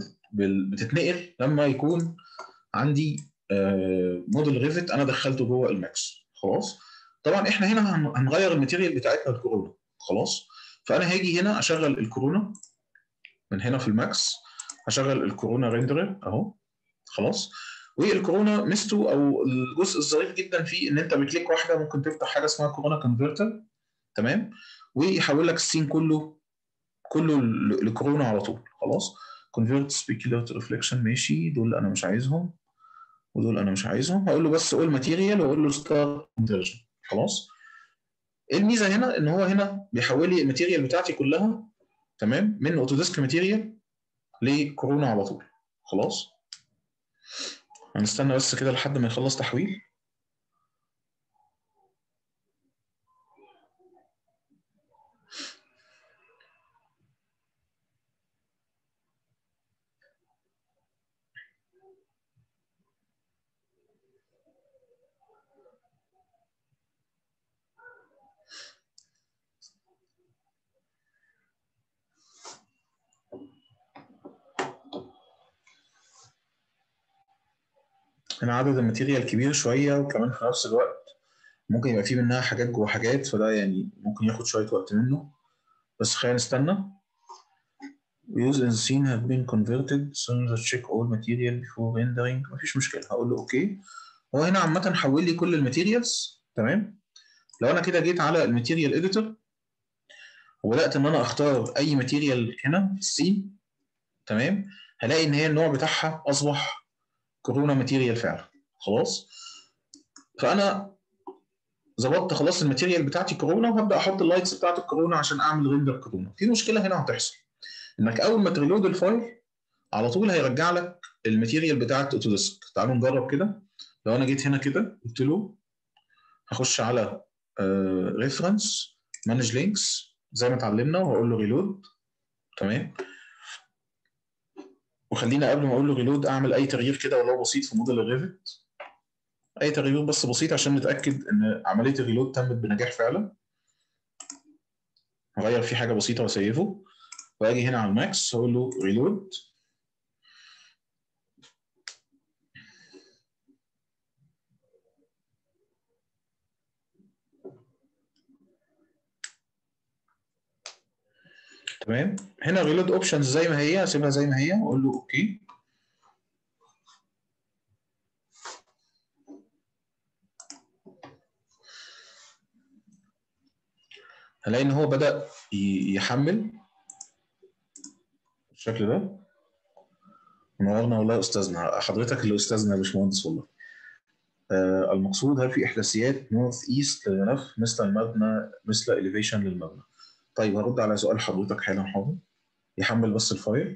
بتتنقل لما يكون عندي آه موديل ريفت انا دخلته جوه الماكس خلاص طبعا احنا هنا هنغير الماتيريال بتاعتنا الكورونا خلاص فانا هاجي هنا اشغل الكورونا من هنا في الماكس هشغل الكورونا ريندرر اهو خلاص والكورونا ميزته او الجزء الظريف جدا فيه ان انت بكليك واحده ممكن تفتح حاجه اسمها كورونا كونفرتر تمام ويحول لك السين كله كله لكورونا على طول خلاص كونفرت سبيكيولار ريفليكشن ماشي دول انا مش عايزهم ودول انا مش عايزهم هقول له بس قول ماتيريال واقول له ستار كونفرجن خلاص ايه الميزه هنا ان هو هنا بيحول لي الماتيريال بتاعتي كلها تمام من اوتوديسك ماتيريال لكورونا على طول خلاص هنستنى بس كده لحد ما يخلص تحويل هنا عدد الماتيريال كبير شوية وكمان في نفس الوقت ممكن يبقى فيه منها حاجات جوه حاجات فده يعني ممكن ياخد شوية وقت منه بس خلينا نستنى Use and scene have been converted soon as check all material before rendering مفيش مشكلة هقول له اوكي هو هنا عامة حول لي كل الماتيريالز تمام لو انا كده جيت على الماتيريال اديتور وبدات ان انا اختار اي ماتيريال هنا في السين تمام هلاقي ان هي النوع بتاعها اصبح كورونا ماتيريال فعلا خلاص فانا ظبطت خلاص الماتيريال بتاعتي كورونا وهبدا احط اللايتس بتاعت الكورونا عشان اعمل ريندر كورونا في مشكله هنا هتحصل انك اول ما تريلود الفايل على طول هيرجع لك الماتيريال بتاعت اوتوديسك تعالوا نجرب كده لو انا جيت هنا كده قلت له هخش على ريفرنس مانج لينكس زي ما اتعلمنا وهقول له ريلود تمام وخلينا قبل ما اقول له ريلود اعمل اي تغيير كده ولو بسيط في موديل الريفت اي تغيير بس بسيط عشان نتاكد ان عمليه الريلود تمت بنجاح فعلا هغير فيه حاجه بسيطه واسيفه واجي هنا على الماكس هقول له ريلود تمام هنا ريلود اوبشنز زي ما هي اسيبها زي ما هي واقول له اوكي هلاقي ان هو بدا يحمل بالشكل ده منورنا والله يا استاذنا حضرتك اللي استاذنا يا باشمهندس والله آه المقصود هل في احداثيات نورث ايست للملف مثل المبنى مثل اليفيشن للمبنى طيب هرد على سؤال حضرتك حالا حاضر يحمل بس الفايل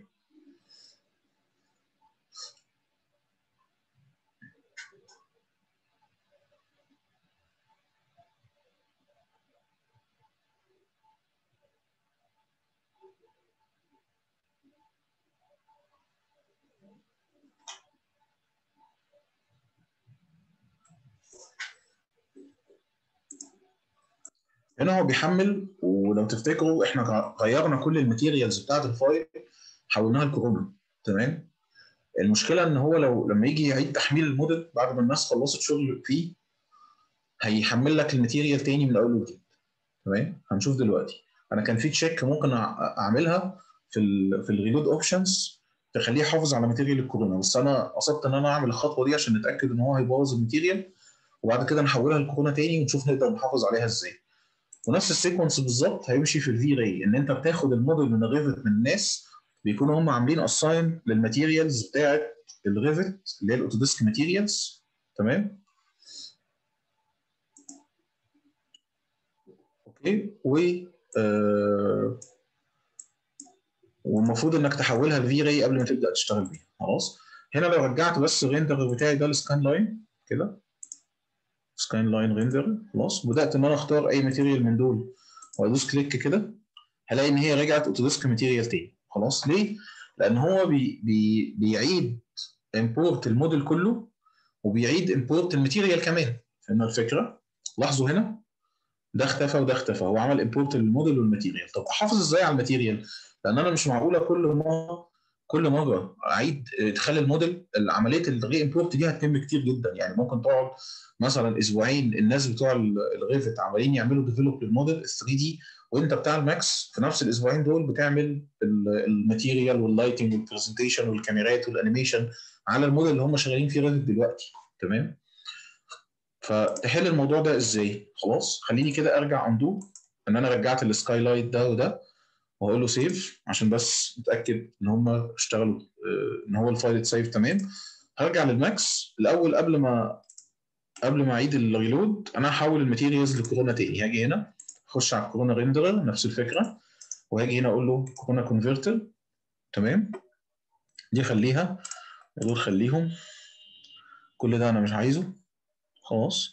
هنا هو بيحمل ولو تفتكروا احنا غيرنا كل الماتيريالز بتاعت الفايل حولناها لكورونا تمام المشكله ان هو لو لما يجي يعيد تحميل الموديل بعد ما الناس خلصت شغل فيه هيحمل لك الماتيريال تاني من اول وجديد تمام هنشوف دلوقتي انا كان في تشيك ممكن اعملها في ال في الريلود اوبشنز تخليه يحافظ على ماتيريال الكورونا بس انا قصدت ان انا اعمل الخطوه دي عشان نتاكد ان هو هيبوظ الماتيريال وبعد كده نحولها لكورونا تاني ونشوف نقدر نحافظ عليها ازاي ونفس السيكونس بالظبط هيمشي في الفي راي ان انت بتاخد الموديل من الريفت من الناس بيكونوا هم عاملين اساين للماتيريالز بتاعت الريفت اللي هي الاوتوديسك ماتيريالز تمام اوكي و آه والمفروض انك تحولها لفي راي قبل ما تبدا تشتغل بيها خلاص هنا لو رجعت بس الريندر بتاعي ده السكان لاين كده سكاين لاين ريندر خلاص بدات ان انا اختار اي ماتيريال من دول وادوس كليك كده هلاقي ان هي رجعت اوتوديسك ماتيريال تاني خلاص ليه؟ لان هو بي بي بيعيد امبورت الموديل كله وبيعيد امبورت الماتيريال كمان فهمنا الفكره؟ لاحظوا هنا ده اختفى وده اختفى هو عمل امبورت للموديل والماتيريال طب احافظ ازاي على الماتيريال؟ لان انا مش معقوله كل مره كل مره اعيد تخلي الموديل عمليه الري امبورت دي هتتم كتير جدا يعني ممكن تقعد مثلا اسبوعين الناس بتوع الريفت عمالين يعملوا ديفلوب للموديل ال 3 دي وانت بتاع الماكس في نفس الاسبوعين دول بتعمل الماتيريال واللايتنج والبرزنتيشن والكاميرات والانيميشن على الموديل اللي هم شغالين فيه ريفت دلوقتي تمام فتحل الموضوع ده ازاي خلاص خليني كده ارجع اندو ان انا رجعت السكاي لايت ده وده واقول له سيف عشان بس اتاكد ان هم اشتغلوا ان هو الفايل اتسيف تمام هرجع للماكس الاول قبل ما قبل ما اعيد الريلود انا هحول الماتيريالز لكورونا تاني هاجي هنا اخش على الكورونا ريندرر نفس الفكره وهاجي هنا اقول له كورونا كونفرتر تمام دي خليها ودول خليهم كل ده انا مش عايزه خلاص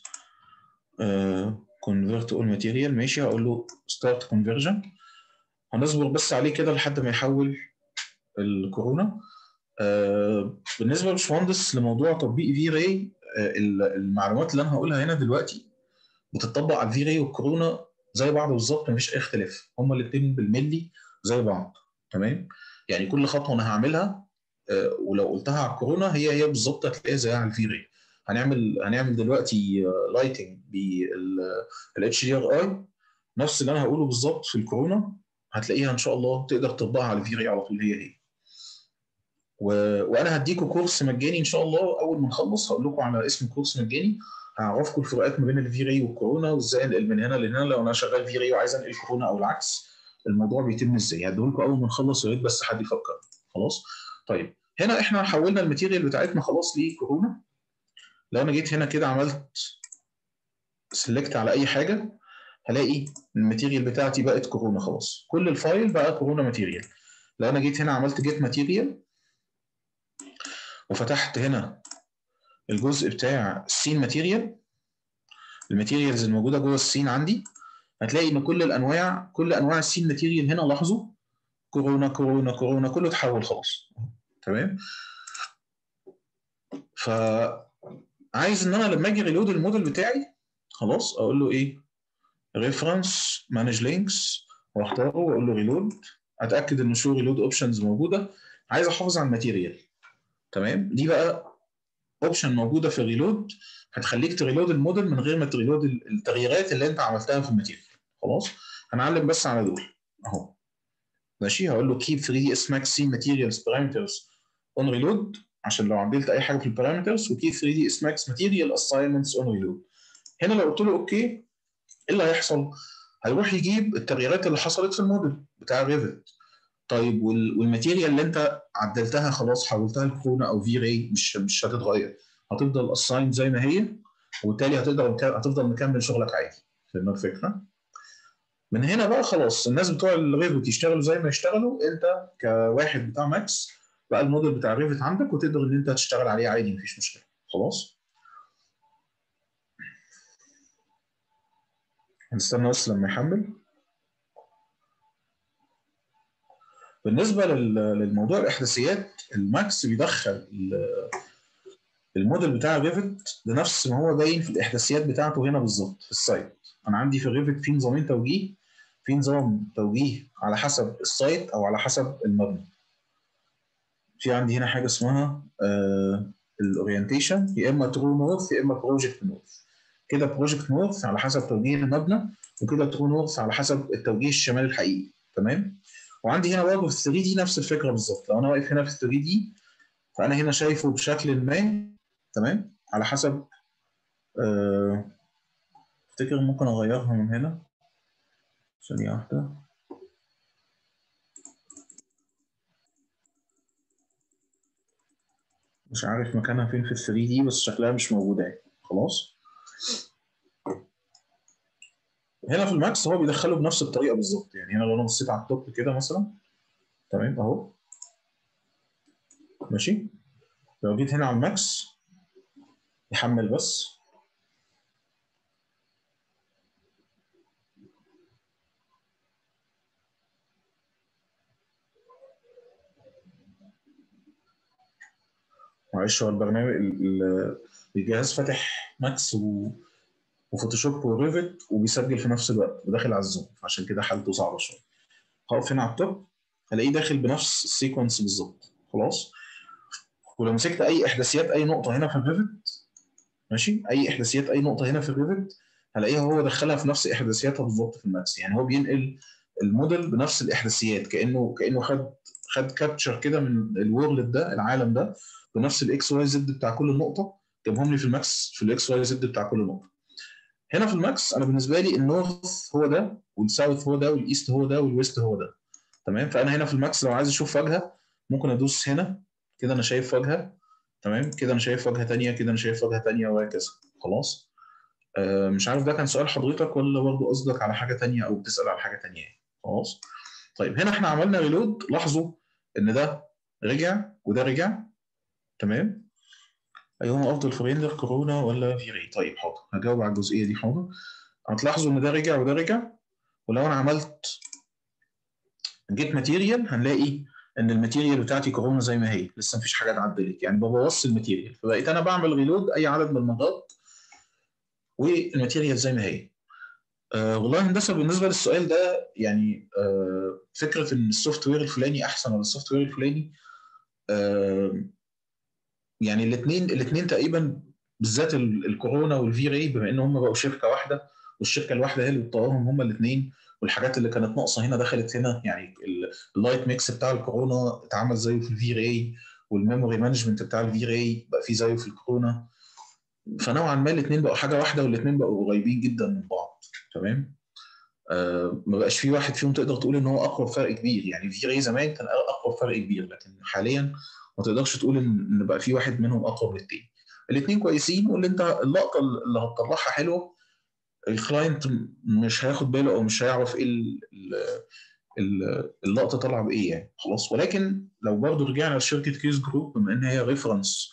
كونفرت اول ماتيريال ماشي هقول له ستارت كونفرجن هنصبر بس عليه كده لحد ما يحول الكورونا آه بالنسبه لباشمهندس لموضوع تطبيق في راي آه المعلومات اللي انا هقولها هنا دلوقتي بتطبق على الفي راي والكورونا زي بعض بالظبط مفيش اي اختلاف هما الاثنين بالملي زي بعض تمام يعني كل خطوه انا هعملها آه ولو قلتها على الكورونا هي هي بالظبط هتلاقيها زيها على الفي راي هنعمل هنعمل دلوقتي لايتنج بالاتش دي ار اي نفس اللي انا هقوله بالظبط في الكورونا هتلاقيها ان شاء الله تقدر تطبقها على الفي راي على طول هي هي و... وانا هديكم كورس مجاني ان شاء الله اول ما نخلص هقول لكم على اسم كورس مجاني هعرفكم الفروقات ما بين الفي راي والكورونا وازاي انقل من هنا لهنا لو انا شغال في راي وعايز انقل كورونا او العكس الموضوع بيتم ازاي هديه لكم اول ما نخلص يا ريت بس حد يفكر خلاص طيب هنا احنا حولنا الماتيريال بتاعتنا خلاص لكورونا لو انا جيت هنا كده عملت سيلكت على اي حاجه هلاقي الماتيريال بتاعتي بقت كورونا خلاص كل الفايل بقى كورونا ماتيريال لو انا جيت هنا عملت جيت ماتيريال وفتحت هنا الجزء بتاع السين ماتيريال الماتيريالز الموجوده جوه السين عندي هتلاقي ان كل الانواع كل انواع السين ماتيريال هنا لاحظوا كورونا كورونا كورونا كله اتحول خلاص تمام ف عايز ان انا لما اجي ريلود الموديل بتاعي خلاص اقول له ايه ريفرنس مانج لينكس واختاره واقول له ريلود اتاكد ان شو ريلود اوبشنز موجوده عايز احافظ على الماتيريال تمام دي بقى اوبشن موجوده في الريلود هتخليك تريلود الموديل من غير ما تريلود التغييرات اللي انت عملتها في الماتيريال خلاص هنعلم بس على دول اهو ماشي هقول له keep 3 دي اس ماكس سين ماتيريالز بارامترز اون ريلود عشان لو عدلت اي حاجه في البارامترز وكيب 3 دي اس ماكس ماتيريال اساينمنتس اون ريلود هنا لو قلت له اوكي ايه اللي هيحصل؟ هيروح يجيب التغييرات اللي حصلت في الموديل بتاع الريفت طيب والماتيريال اللي انت عدلتها خلاص حولتها لكورونا او في راي مش مش هتتغير هتفضل اساين زي ما هي وبالتالي هتقدر هتفضل مكمل شغلك عادي فهمنا الفكره؟ من هنا بقى خلاص الناس بتوع الريفت يشتغلوا زي ما يشتغلوا انت كواحد بتاع ماكس بقى الموديل بتاع الريفت عندك وتقدر ان انت تشتغل عليه عادي مفيش مشكله خلاص هنستنى بس لما يحمل بالنسبه للموضوع الاحداثيات الماكس بيدخل الموديل بتاع الريفت بنفس ما هو باين في الاحداثيات بتاعته هنا بالظبط في السايت انا عندي في الريفت في نظامين توجيه في نظام توجيه على حسب السايت او على حسب المبنى في عندي هنا حاجه اسمها آه الاورينتيشن يا اما ترو نورث يا اما بروجكت نورث كده بروجكت نورث على حسب توجيه المبنى وكده ترو نورث على حسب التوجيه الشمالي الحقيقي تمام وعندي هنا برضه في 3 دي نفس الفكره بالظبط لو انا واقف هنا في 3 دي فانا هنا شايفه بشكل ما تمام على حسب آه افتكر ممكن اغيرها من هنا ثانية واحدة مش عارف مكانها فين في ال 3 دي بس شكلها مش موجودة يعني خلاص هنا في الماكس هو بيدخله بنفس الطريقة بالظبط يعني هنا لو انا بصيت على التوب كده مثلا تمام اهو ماشي لو جيت هنا على الماكس يحمل بس معلش هو البرنامج الجهاز فاتح ماكس و... وفوتوشوب وريفت وبيسجل في نفس الوقت وداخل على الزوم فعشان كده حالته صعبه شويه هقف هنا على التوب هلاقيه داخل بنفس السيكونس بالظبط خلاص ولو مسكت اي احداثيات اي نقطه هنا في الريفت ماشي اي احداثيات اي نقطه هنا في الريفت هلاقيها هو دخلها في نفس احداثياتها بالظبط في الماكس يعني هو بينقل الموديل بنفس الاحداثيات كانه كانه خد خد كابتشر كده من الورلد ده العالم ده بنفس الاكس واي زد بتاع كل نقطه جابهم لي في الماكس في الاكس واي زد بتاع كل نقطه هنا في الماكس انا بالنسبه لي النورث هو ده والساوث هو ده والايست هو ده والويست هو ده تمام فانا هنا في الماكس لو عايز اشوف واجهه ممكن ادوس هنا كده انا شايف واجهه تمام كده انا شايف واجهه ثانيه كده انا شايف واجهه ثانيه وهكذا خلاص آه مش عارف ده كان سؤال حضرتك ولا برضه قصدك على حاجه ثانيه او بتسال على حاجه ثانيه خلاص طيب هنا احنا عملنا ريلود لاحظوا ان ده رجع وده رجع تمام ايهما افضل في ريندر كورونا ولا فيري طيب حاضر هجاوب على الجزئيه دي حاضر هتلاحظوا ان ده رجع وده رجع ولو انا عملت جيت ماتيريال هنلاقي ان الماتيريال بتاعتي كورونا زي ما هي لسه مفيش حاجه اتعدلت يعني ببوظ الماتيريال فبقيت انا بعمل ريلود اي عدد من المرات والماتيريال زي ما هي أه والله هندسه بالنسبه للسؤال ده يعني أه فكره ان السوفت وير الفلاني احسن ولا السوفت وير الفلاني أه يعني الاثنين الاثنين تقريبا بالذات الكورونا والفي راي بما ان هم بقوا شركه واحده والشركه الواحده هي اللي بتطورهم هم الاثنين والحاجات اللي كانت ناقصه هنا دخلت هنا يعني اللايت ميكس بتاع الكورونا اتعمل زيه في الفي راي والميموري مانجمنت بتاع الفي راي بقى فيه زيه في الكورونا فنوعا ما الاثنين بقوا حاجه واحده والاثنين بقوا قريبين جدا من بعض تمام آه ما بقاش في واحد فيهم تقدر تقول ان هو اقوى فرق كبير يعني في راي زمان كان اقوى فرق كبير لكن حاليا ما تقدرش تقول ان بقى في واحد منهم اقوى من التاني الاثنين كويسين واللي انت اللقطه اللي هتطلعها حلوه الكلاينت مش هياخد باله او مش هيعرف ايه اللقطه طالعه بايه يعني خلاص ولكن لو برضه رجعنا لشركه كيس جروب بما ان هي ريفرنس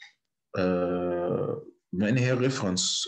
بما ان هي ريفرنس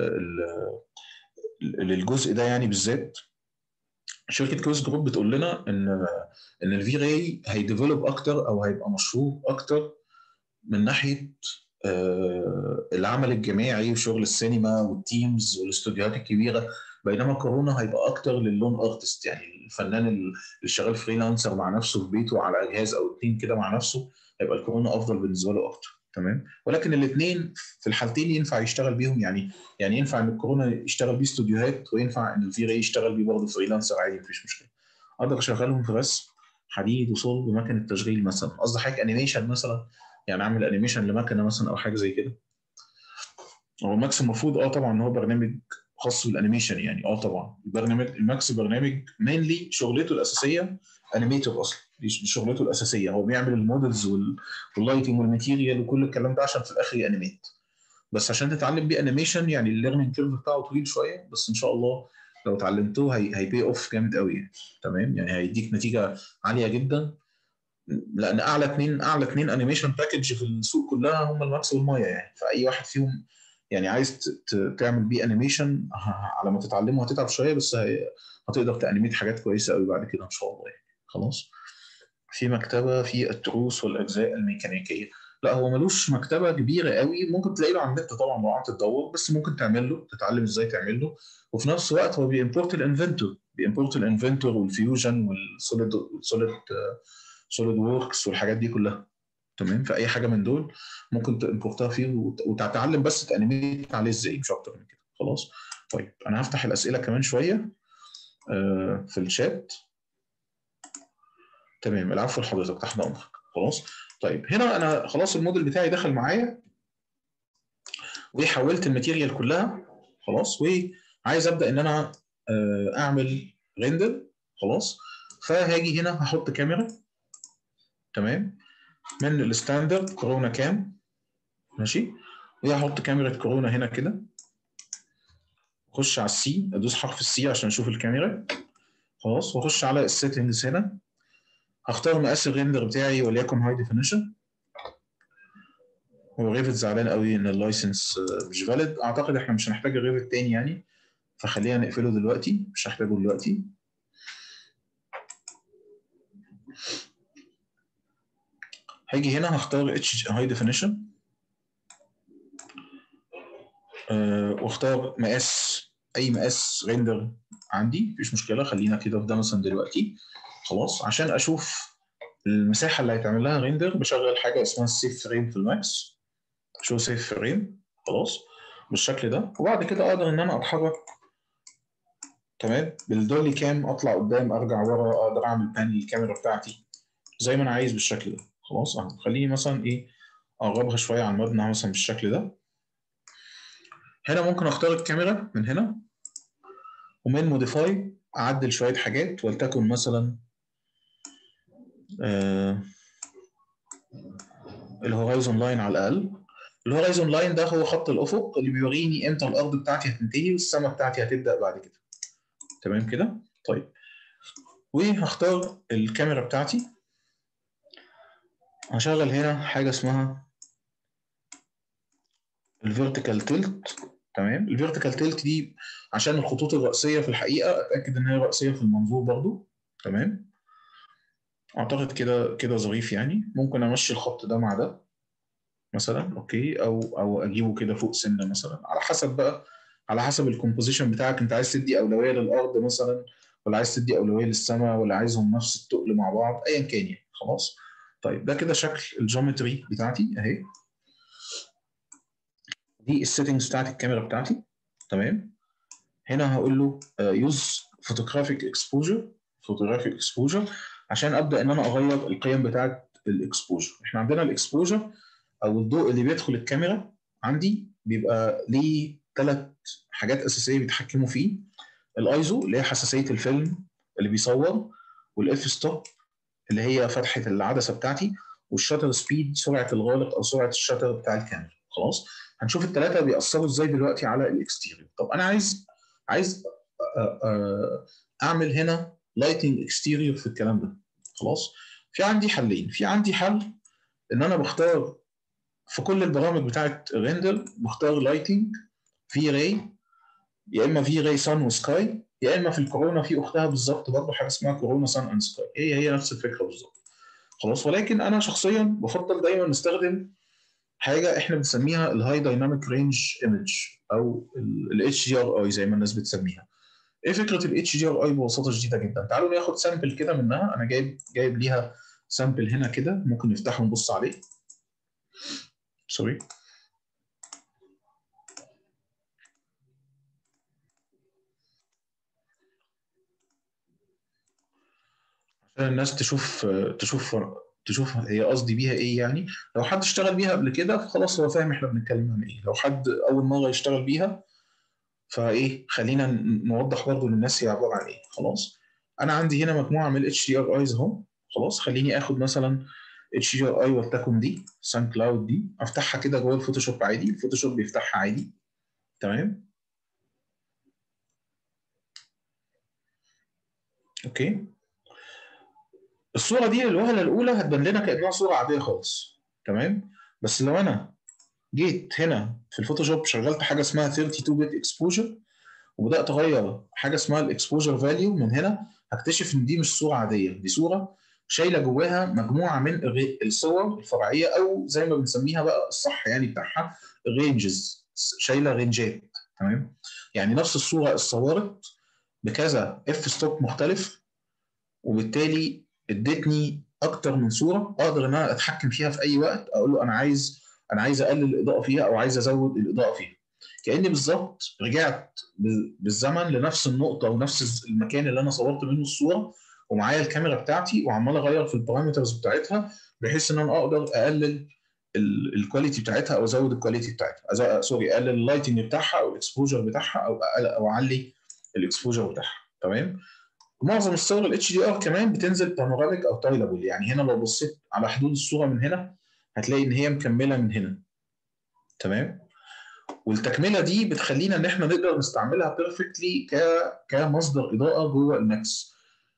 للجزء ده يعني بالذات شركه كيس جروب بتقول لنا ان ان الفي راي هيديفلوب اكتر او هيبقى مشهور اكتر من ناحيه العمل الجماعي وشغل السينما والتيمز والاستوديوهات الكبيره بينما كورونا هيبقى اكتر للون ارتست يعني الفنان اللي شغال فريلانسر مع نفسه في بيته على جهاز او اتنين كده مع نفسه هيبقى الكورونا افضل بالنسبه له اكتر تمام ولكن الاثنين في الحالتين ينفع يشتغل بيهم يعني يعني ينفع ان الكورونا يشتغل بيه استوديوهات وينفع ان الفي راي يشتغل بيه برضه فريلانسر عادي مفيش مشكله اقدر اشغلهم في رسم حديد وصلب ومكنه تشغيل مثلا قصدي حاجه انيميشن مثلا يعني اعمل انيميشن لمكنه مثلا او حاجه زي كده هو الماكس المفروض اه طبعا ان هو برنامج خاص بالانيميشن يعني اه طبعا البرنامج الماكس برنامج مينلي شغلته الاساسيه انيميتور اصلا دي شغلته الاساسيه هو بيعمل المودلز واللايتنج والماتيريال وكل الكلام ده عشان في الاخر يانيميت بس عشان تتعلم بيه انيميشن يعني الليرنينج كيرف بتاعه طويل شويه بس ان شاء الله لو اتعلمتوه هي هيبي اوف جامد قوي يعني تمام يعني هيديك نتيجه عاليه جدا لان اعلى اثنين اعلى اثنين انيميشن باكج في السوق كلها هم الماكس والمايا يعني فاي واحد فيهم يعني عايز تعمل بيه انيميشن على ما تتعلمه هتتعب شويه بس هتقدر تانيميت حاجات كويسه قوي بعد كده ان شاء الله يعني خلاص في مكتبه في التروس والاجزاء الميكانيكيه لا هو ملوش مكتبه كبيره قوي ممكن تلاقي له على النت طبعا لو قعدت تدور بس ممكن تعمل له تتعلم ازاي تعمل له وفي نفس الوقت هو بيمبورت الانفنتور بيمبورت الانفنتور والفيوجن والسوليد سوليد سوليد ووركس والحاجات دي كلها تمام فاي حاجه من دول ممكن تمبورتها فيه وتتعلم بس تانيميت عليه ازاي مش اكتر من كده خلاص طيب انا هفتح الاسئله كمان شويه آه في الشات تمام العفو لحضرتك تحت امرك خلاص طيب هنا انا خلاص الموديل بتاعي دخل معايا وحولت الماتيريال كلها خلاص وعايز ابدا ان انا اعمل ريندر خلاص فهاجي هنا هحط كاميرا تمام من الستاندرد كورونا كام ماشي وهحط كاميرا كورونا هنا كده اخش على السي ادوس حرف السي عشان اشوف الكاميرا خلاص واخش على السيتنجز هنا هختار مقاس الريندر بتاعي وليكن هاي ديفينيشن هو ريفت زعلان قوي ان اللايسنس مش فاليد اعتقد احنا مش هنحتاج الريفت تاني يعني فخلينا نقفله دلوقتي مش هحتاجه دلوقتي هاجي هنا هختار اتش هاي ديفينيشن واختار مقاس اي مقاس ريندر عندي مفيش مشكله خلينا كده في ده مثلا دلوقتي خلاص عشان اشوف المساحه اللي هيتعمل لها ريندر بشغل حاجه اسمها السيف فريم في الماكس شو سيف فريم خلاص بالشكل ده وبعد كده اقدر ان انا اتحرك تمام بالدولي كام اطلع قدام ارجع ورا اقدر اعمل بان للكاميرا بتاعتي زي ما انا عايز بالشكل ده خلاص اهو خليني مثلا ايه اقربها شويه عن المبنى مثلا بالشكل ده هنا ممكن اختار الكاميرا من هنا ومن موديفاي اعدل شويه حاجات ولتكن مثلا آه الهورايزون لاين على الاقل الهورايزون لاين ده هو خط الافق اللي بيوريني امتى الارض بتاعتي هتنتهي والسماء بتاعتي هتبدا بعد كده تمام كده طيب وهختار الكاميرا بتاعتي هشغل هنا حاجه اسمها الفيرتيكال تيلت تمام الفيرتيكال تيلت دي عشان الخطوط الرئيسيه في الحقيقه اتاكد ان هي رئيسيه في المنظور برضو تمام اعتقد كده كده ظريف يعني ممكن امشي الخط ده مع ده مثلا اوكي او او اجيبه كده فوق سنه مثلا على حسب بقى على حسب الكومبوزيشن بتاعك انت عايز تدي اولويه للارض مثلا ولا عايز تدي اولويه للسماء ولا عايزهم نفس التقل مع بعض ايا كان يعني خلاص طيب ده كده شكل الجيومتري بتاعتي اهي دي السيتنجز بتاعت الكاميرا بتاعتي تمام هنا هقول له يوز فوتوغرافيك اكسبوجر فوتوغرافيك اكسبوجر عشان ابدا ان انا اغير القيم بتاعت الاكسبوجر احنا عندنا الاكسبوجر او الضوء اللي بيدخل الكاميرا عندي بيبقى ليه ثلاث حاجات اساسيه بيتحكموا فيه الايزو اللي هي حساسيه الفيلم اللي بيصور والاف ستوب اللي هي فتحه العدسه بتاعتي والشاتر سبيد سرعه الغالق او سرعه الشاتر بتاع الكاميرا خلاص هنشوف الثلاثه بيأثروا ازاي دلوقتي على الاكستيريور طب انا عايز عايز اعمل هنا لايتنج اكستيريور في الكلام ده خلاص في عندي حلين في عندي حل ان انا بختار في كل البرامج بتاعت ريندر بختار لايتنج في راي يا اما في راي سان وسكاي يا اما في الكورونا في اختها بالظبط برضه حاجه اسمها كورونا سان اند سكاي هي هي نفس الفكره بالظبط خلاص ولكن انا شخصيا بفضل دايما نستخدم حاجه احنا بنسميها الهاي دايناميك رينج ايمج او الاتش دي ار اي زي ما الناس بتسميها ايه فكره الاتش دي ار اي ببساطه شديده جدا تعالوا ناخد سامبل كده منها انا جايب جايب ليها سامبل هنا كده ممكن نفتحه ونبص عليه سوري عشان الناس تشوف تشوف تشوف هي قصدي بيها ايه يعني لو حد اشتغل بيها قبل كده فخلاص هو فاهم احنا بنتكلم عن ايه لو حد اول مره يشتغل بيها فايه خلينا نوضح برضه للناس هي عباره عن ايه خلاص انا عندي هنا مجموعه من الاتش دي ار ايز اهو خلاص خليني اخد مثلا اتش دي ار اي ولتكن دي سان كلاود دي افتحها كده جوه الفوتوشوب عادي الفوتوشوب بيفتحها عادي تمام اوكي الصوره دي الوهله الاولى هتبان لنا كانها صوره عاديه خالص تمام بس لو انا جيت هنا في الفوتوشوب شغلت حاجه اسمها 32 بت اكسبوجر وبدات اغير حاجه اسمها الاكسبوجر فاليو من هنا هكتشف ان دي مش صوره عاديه دي صوره شايله جواها مجموعه من الصور الفرعيه او زي ما بنسميها بقى الصح يعني بتاعها رينجز شايله رينجات تمام يعني نفس الصوره اتصورت بكذا اف ستوب مختلف وبالتالي ادتني اكتر من صوره اقدر ان انا اتحكم فيها في اي وقت اقول له انا عايز انا عايز اقلل الاضاءه فيها او عايز ازود الاضاءه فيها كاني بالظبط رجعت بالزمن لنفس النقطه ونفس المكان اللي انا صورت منه الصوره ومعايا الكاميرا بتاعتي وعمال اغير في البارامترز بتاعتها بحيث ان انا اقدر اقلل الكواليتي بتاعتها او ازود الكواليتي بتاعتها سوري اقلل اللايتنج بتاعها او الاكسبوجر بتاعها او او اعلي الاكسبوجر بتاعها تمام معظم الصور الاتش دي ار كمان بتنزل بانوراميك او تايلابل يعني هنا لو بصيت على حدود الصوره من هنا هتلاقي ان هي مكمله من هنا تمام والتكمله دي بتخلينا ان احنا نقدر نستعملها بيرفكتلي ك كمصدر اضاءه جوه الماكس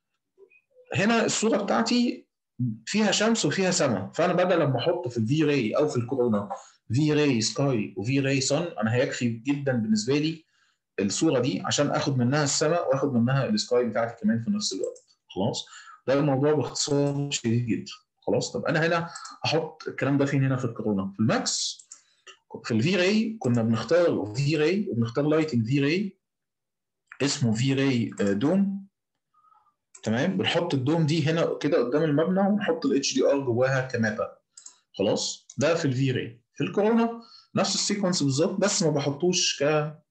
هنا الصوره بتاعتي فيها شمس وفيها سماء فانا بدل لما احط في الفي راي او في الكورونا في راي سكاي وفي راي سن انا هيكفي جدا بالنسبه لي الصوره دي عشان اخد منها السماء واخد منها السكاي بتاعتي كمان في نفس الوقت خلاص ده الموضوع باختصار شديد جدا خلاص طب انا هنا احط الكلام ده فين هنا في الكورونا في الماكس في الفي راي كنا بنختار في راي وبنختار لايتنج في راي اسمه في راي دوم تمام بنحط الدوم دي هنا كده قدام المبنى ونحط الاتش دي ار جواها كمابا خلاص ده في الفي راي في الكورونا نفس السيكونس بالظبط بس ما بحطوش ك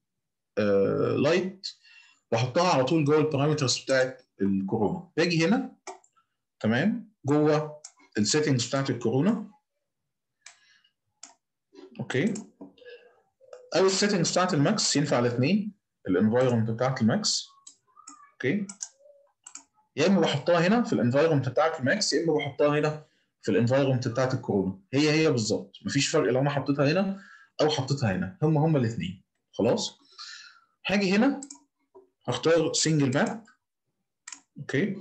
آه لايت بحطها على طول جوه البارامترز بتاعت الكورونا باجي هنا تمام جوه السيتنجز بتاعت الكورونا اوكي او السيتنجز بتاعت الماكس ينفع الاثنين الانفايرمنت بتاعت الماكس اوكي يا اما بحطها هنا في الانفايرمنت بتاعت الماكس يا اما بحطها هنا في الانفايرمنت بتاعت الكورونا هي هي بالظبط مفيش فرق لو انا حطيتها هنا او حطيتها هنا هم هم الاثنين خلاص هاجي هنا هختار سنجل ماب اوكي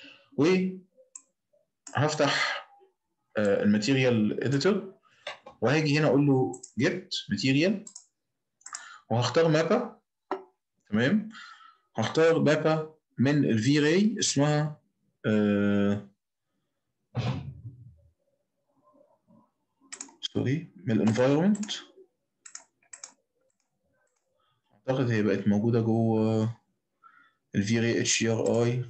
وهفتح آه الماتيريال اديتور وهاجي هنا اقول له جيت ماتيريال وهختار مابا تمام هختار مابا من الفي راي اسمها آه سوري من الانفايرمنت اعتقد هي بقت موجوده جوه الفي راي اتش ار اي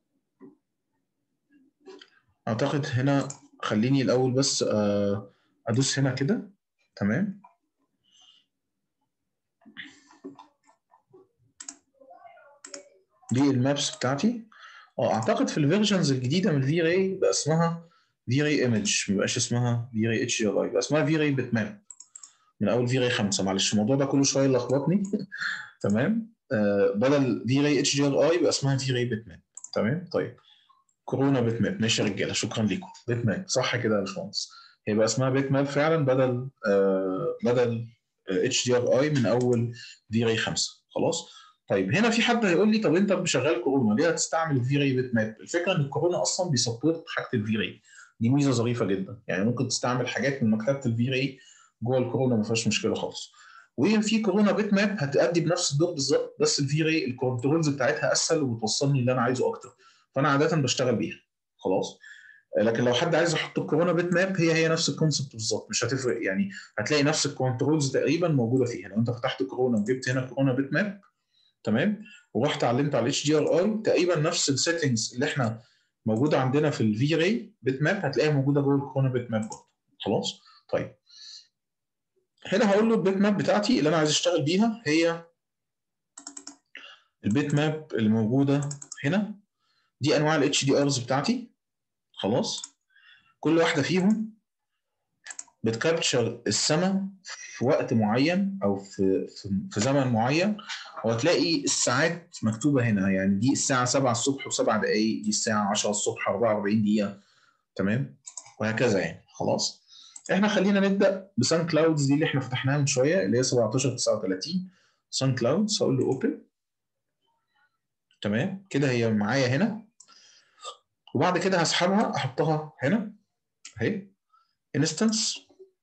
اعتقد هنا خليني الاول بس آه ادوس هنا كده تمام دي المابس بتاعتي اه اعتقد في الفيرجنز الجديده من في راي بقى اسمها في راي ايمج ما بقاش اسمها في راي اتش ار اي بقى اسمها في راي بت ماب من اول في راي 5 معلش الموضوع ده كل شويه لخبطني تمام آه بدل في راي اتش دي ار اي بقى اسمها في راي بت ماب تمام طيب كورونا بت ماب ماشي يا رجاله شكرا لكم بت ماب صح كده يا باشمهندس هيبقى اسمها بيت ماب فعلا بدل آه بدل اتش دي ار اي من اول في راي 5 خلاص طيب هنا في حد هيقول لي طب انت شغال كورونا ليه هتستعمل في راي بيت ماب الفكره ان الكورونا اصلا بيسبورت حاجه الفي راي دي ميزه ظريفه جدا يعني ممكن تستعمل حاجات من مكتبه الفي راي جوه الكورونا ما فيهاش مشكله خالص وفي كورونا بيت ماب هتأدي بنفس الدور بالظبط بس الفي راي الكنترولز بتاعتها اسهل وبتوصلني اللي انا عايزه اكتر فانا عاده بشتغل بيها خلاص لكن لو حد عايز يحط الكورونا بيت ماب هي هي نفس الكونسبت بالظبط مش هتفرق يعني هتلاقي نفس الكنترولز تقريبا موجوده فيها لو انت فتحت كورونا وجبت هنا كورونا بيت ماب تمام ورحت علمت على الاتش دي ار اي تقريبا نفس السيتنجز اللي احنا موجوده عندنا في الفي راي بيت ماب هتلاقيها موجوده جوه الكورونا بيت ماب برضه خلاص طيب هنا هقول له البيت ماب بتاعتي اللي انا عايز اشتغل بيها هي البيت ماب اللي موجوده هنا دي انواع الاتش دي ارز بتاعتي خلاص كل واحده فيهم بتكابتشر السماء في وقت معين او في في, في زمن معين وهتلاقي الساعات مكتوبه هنا يعني دي الساعه 7 الصبح و7 دقائق دي الساعه 10 الصبح 44 دقيقه تمام وهكذا يعني خلاص احنا خلينا نبدا بسان كلاودز دي اللي احنا فتحناها من شويه اللي هي 17 39 سان كلاودز هقول له اوبن تمام كده هي معايا هنا وبعد كده هسحبها احطها هنا اهي انستنس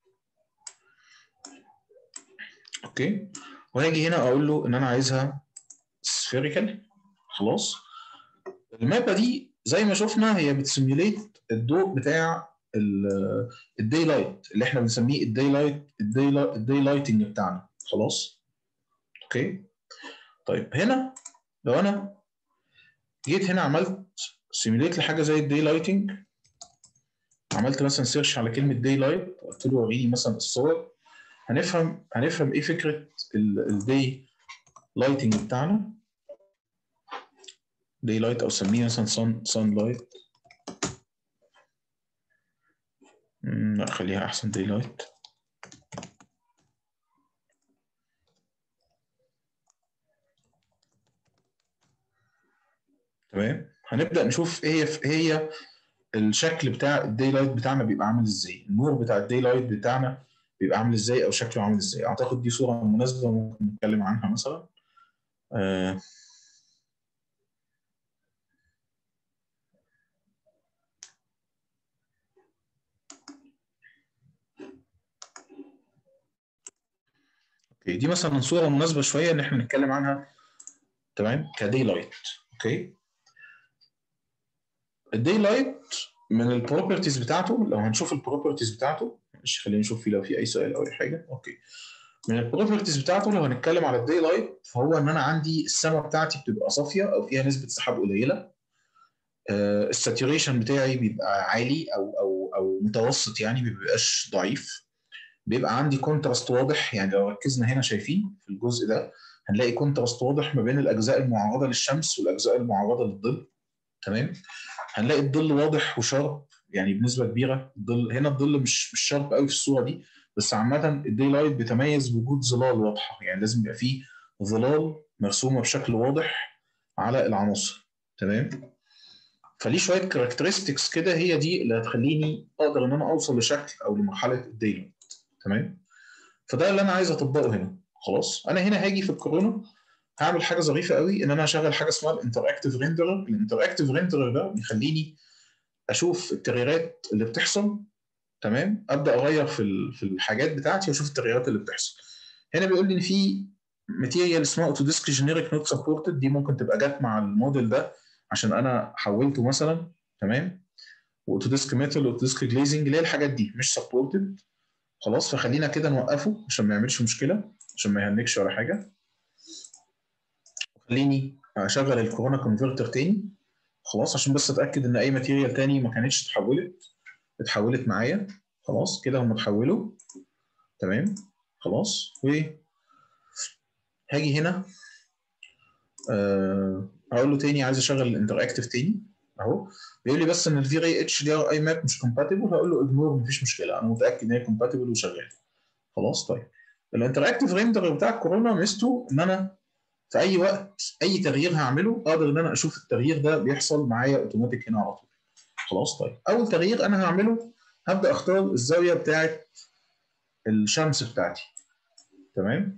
اوكي وهاجي هنا اقول له ان انا عايزها سفيريكال خلاص المابه دي زي ما شفنا هي بتسيميوليت الضوء بتاع الداي لايت اللي احنا بنسميه الداي لايت الداي لايتنج بتاعنا خلاص اوكي طيب هنا لو انا جيت هنا عملت سيميوليت لحاجه زي الداي لايتنج عملت مثلا سيرش على كلمه داي لايت وقلت له وريني مثلا الصور هنفهم هنفهم ايه فكره الداي لايتنج بتاعنا داي لايت او سميه مثلا سان سان لايت لا خليها احسن داي لايت تمام هنبدا نشوف ايه هي الشكل بتاع الداي لايت بتاعنا بيبقى عامل ازاي النور بتاع الداي لايت بتاعنا بيبقى عامل ازاي او شكله عامل ازاي اعتقد دي صوره مناسبه ممكن نتكلم عنها مثلا آه اوكي دي مثلا صوره مناسبه شويه ان احنا نتكلم عنها تمام كدي لايت اوكي الدي لايت من البروبرتيز بتاعته لو هنشوف البروبرتيز بتاعته مش خلينا نشوف فيه لو في اي سؤال او اي حاجه اوكي من البروبرتيز بتاعته لو هنتكلم على الدي لايت فهو ان انا عندي السماء بتاعتي بتبقى صافيه او فيها نسبه سحاب قليله آه الساتوريشن بتاعي بيبقى عالي او او او متوسط يعني ما بيبقاش ضعيف بيبقى عندي كونتراست واضح يعني لو ركزنا هنا شايفين في الجزء ده هنلاقي كونتراست واضح ما بين الاجزاء المعرضه للشمس والاجزاء المعرضه للظل تمام هنلاقي الظل واضح وشارب يعني بنسبه كبيره الظل هنا الظل مش مش شارب قوي في الصوره دي بس عامه الدي لايت بيتميز بوجود ظلال واضحه يعني لازم يبقى فيه ظلال مرسومه بشكل واضح على العناصر تمام فليه شويه كاركترستكس كده هي دي اللي هتخليني اقدر ان انا اوصل لشكل او لمرحله الدي لايت تمام فده اللي انا عايز اطبقه هنا خلاص انا هنا هاجي في الكورونا هعمل حاجه ظريفه قوي ان انا هشغل حاجه اسمها الانتراكتيف ريندرر الانتراكتيف ريندرر ده بيخليني اشوف التغييرات اللي بتحصل تمام ابدا اغير في في الحاجات بتاعتي واشوف التغييرات اللي بتحصل هنا بيقول لي ان في ماتيريال اسمها اوتوديسك جينيريك نوت سبورتد دي ممكن تبقى جت مع الموديل ده عشان انا حولته مثلا تمام واوتوديسك ميتال واوتوديسك جليزنج اللي هي الحاجات دي مش سبورتد خلاص فخلينا كده نوقفه عشان ما يعملش مشكله عشان ما يهنكش ولا حاجه خليني اشغل الكورونا كونفرتر تاني خلاص عشان بس اتاكد ان اي ماتيريال تاني ما كانتش اتحولت اتحولت معايا خلاص كده هم اتحولوا تمام خلاص و هاجي هنا أه هقول له تاني عايز اشغل الانتراكتيف تاني اهو بيقول لي بس ان الفي راي اتش دي ار اي ماب مش كومباتبل هقول له اجنور مفيش مشكله انا متاكد ان هي كومباتبل وشغاله خلاص طيب الانتراكتيف ريندر بتاع الكورونا ميزته ان انا في اي وقت اي تغيير هعمله اقدر ان انا اشوف التغيير ده بيحصل معايا اوتوماتيك هنا على طول خلاص طيب اول تغيير انا هعمله هبدا اختار الزاويه بتاعه الشمس بتاعتي تمام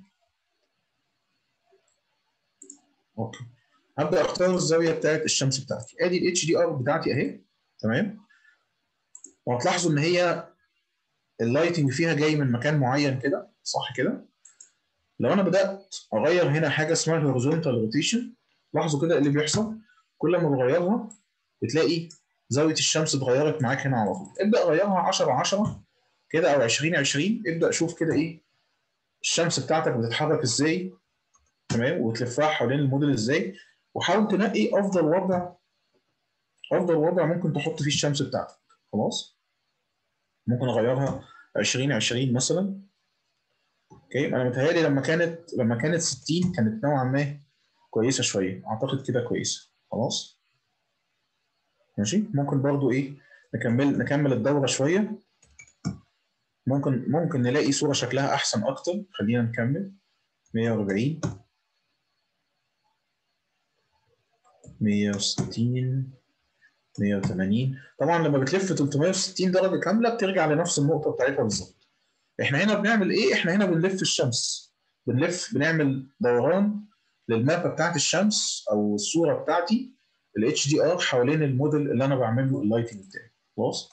اوكي هبدا اختار الزاويه بتاعه الشمس بتاعتي ادي الاتش دي ار بتاعتي اهي تمام وهتلاحظوا ان هي اللايتنج فيها جاي من مكان معين كده صح كده لو انا بدات اغير هنا حاجه اسمها الهوريزونتال روتيشن لاحظوا كده اللي بيحصل كل ما بغيرها بتلاقي زاويه الشمس اتغيرت معاك هنا على طول ابدا غيرها 10 10 كده او 20 20 ابدا شوف كده ايه الشمس بتاعتك بتتحرك ازاي تمام وتلفها حوالين الموديل ازاي وحاول تنقي افضل وضع افضل وضع ممكن تحط فيه الشمس بتاعتك خلاص ممكن اغيرها 20 20 مثلا اوكي انا متهيألي لما كانت لما كانت 60 كانت نوعا ما كويسه شويه اعتقد كده كويسه خلاص ماشي ممكن برضو ايه نكمل نكمل الدوره شويه ممكن ممكن نلاقي صوره شكلها احسن اكتر خلينا نكمل 140 160 180 طبعا لما بتلف 360 درجه كامله بترجع لنفس النقطه بتاعتها بالظبط احنا هنا بنعمل ايه احنا هنا بنلف الشمس بنلف بنعمل دوران للمابة بتاعت الشمس او الصوره بتاعتي الاتش دي ار حوالين الموديل اللي انا بعمل له اللايتنج بتاعي خلاص